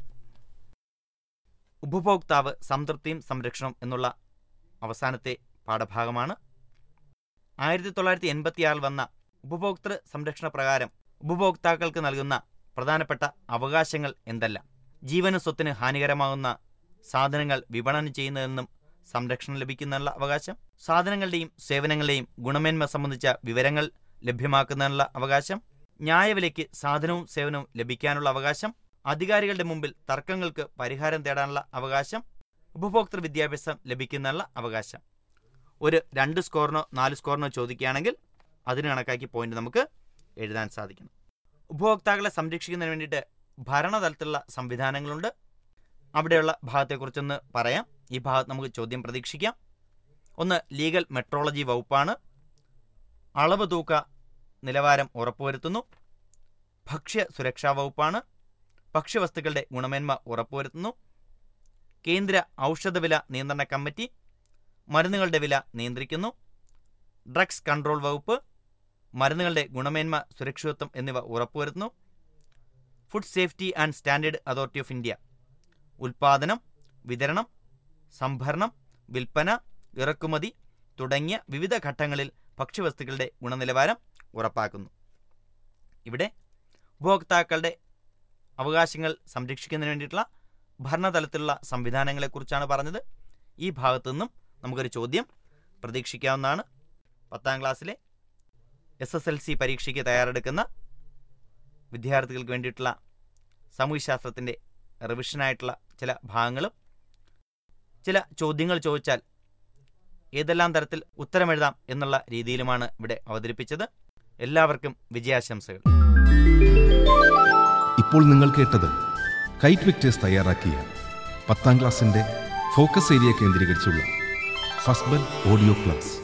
ഉപഭോക്താവ് സംതൃപ്തിയും സംരക്ഷണവും എന്നുള്ള അവസാനത്തെ പാഠഭാഗമാണ് ആയിരത്തി തൊള്ളായിരത്തി എൺപത്തിയാറിൽ വന്ന ഉപഭോക്തൃ സംരക്ഷണ പ്രകാരം ഉപഭോക്താക്കൾക്ക് നൽകുന്ന പ്രധാനപ്പെട്ട അവകാശങ്ങൾ എന്തെല്ലാം ജീവന സ്വത്തിന് ഹാനികരമാകുന്ന സാധനങ്ങൾ വിപണനം ചെയ്യുന്നതിൽ നിന്നും സംരക്ഷണം ലഭിക്കുന്നതിനുള്ള അവകാശം സാധനങ്ങളുടെയും സേവനങ്ങളുടെയും ഗുണമേന്മ സംബന്ധിച്ച വിവരങ്ങൾ ലഭ്യമാക്കുന്നതിനുള്ള അവകാശം ന്യായവിലയ്ക്ക് സാധനവും സേവനവും ലഭിക്കാനുള്ള അവകാശം അധികാരികളുടെ മുമ്പിൽ തർക്കങ്ങൾക്ക് പരിഹാരം തേടാനുള്ള അവകാശം ഉപഭോക്തൃ വിദ്യാഭ്യാസം ലഭിക്കുന്നതിനുള്ള അവകാശം ഒരു രണ്ട് സ്കോറിനോ നാല് സ്കോറിനോ ചോദിക്കുകയാണെങ്കിൽ അതിന് കണക്കാക്കി പോയിന്റ് നമുക്ക് എഴുതാൻ സാധിക്കണം ഉപഭോക്താക്കളെ സംരക്ഷിക്കുന്നതിന് വേണ്ടിയിട്ട് ഭരണതലത്തിലുള്ള സംവിധാനങ്ങളുണ്ട് അവിടെയുള്ള ഭാഗത്തെക്കുറിച്ചൊന്ന് പറയാം ഈ ഭാഗത്ത് നമുക്ക് ചോദ്യം പ്രതീക്ഷിക്കാം ഒന്ന് ലീഗൽ മെട്രോളജി വകുപ്പാണ് അളവ് തൂക്ക നിലവാരം ഉറപ്പുവരുത്തുന്നു ഭക്ഷ്യ സുരക്ഷാ വകുപ്പാണ് ഭക്ഷ്യവസ്തുക്കളുടെ ഗുണമേന്മ ഉറപ്പുവരുത്തുന്നു കേന്ദ്ര ഔഷധവില നിയന്ത്രണ കമ്മിറ്റി മരുന്നുകളുടെ വില നിയന്ത്രിക്കുന്നു ഡ്രഗ്സ് കൺട്രോൾ വകുപ്പ് മരുന്നുകളുടെ ഗുണമേന്മ സുരക്ഷിതത്വം എന്നിവ ഉറപ്പുവരുത്തുന്നു food safety and standard authority of India ഉൽപാദനം വിതരണം സംഭരണം വിൽപ്പന ഇറക്കുമതി തുടങ്ങിയ വിവിധ ഘട്ടങ്ങളിൽ ഭക്ഷ്യവസ്തുക്കളുടെ ഗുണനിലവാരം ഉറപ്പാക്കുന്നു ഇവിടെ ഉപഭോക്താക്കളുടെ അവകാശങ്ങൾ സംരക്ഷിക്കുന്നതിന് വേണ്ടിയിട്ടുള്ള ഭരണതലത്തിലുള്ള സംവിധാനങ്ങളെക്കുറിച്ചാണ് പറഞ്ഞത് ഈ ഭാഗത്തു നിന്നും നമുക്കൊരു ചോദ്യം പ്രതീക്ഷിക്കാവുന്നതാണ് പത്താം ക്ലാസ്സിലെ എസ് എസ് എൽ സി പരീക്ഷയ്ക്ക് തയ്യാറെടുക്കുന്ന വിദ്യാർത്ഥികൾക്ക് വേണ്ടിയിട്ടുള്ള സാമൂഹ്യശാസ്ത്രത്തിൻ്റെ റിവിഷനായിട്ടുള്ള ചില ഭാഗങ്ങളും ചില ചോദ്യങ്ങൾ ചോദിച്ചാൽ ഏതെല്ലാം തരത്തിൽ ഉത്തരമെഴുതാം എന്നുള്ള രീതിയിലുമാണ് ഇവിടെ അവതരിപ്പിച്ചത് എല്ലാവർക്കും വിജയാശംസകൾ ഇപ്പോൾ നിങ്ങൾ കേട്ടത് കൈറ്റ് വിക്ടേഴ്സ് തയ്യാറാക്കിയ പത്താം ക്ലാസ്സിന്റെ ഫോക്കസ് ഏരിയ കേന്ദ്രീകരിച്ചുള്ള ഫസ്ബൽ ഓഡിയോ ക്ലാസ്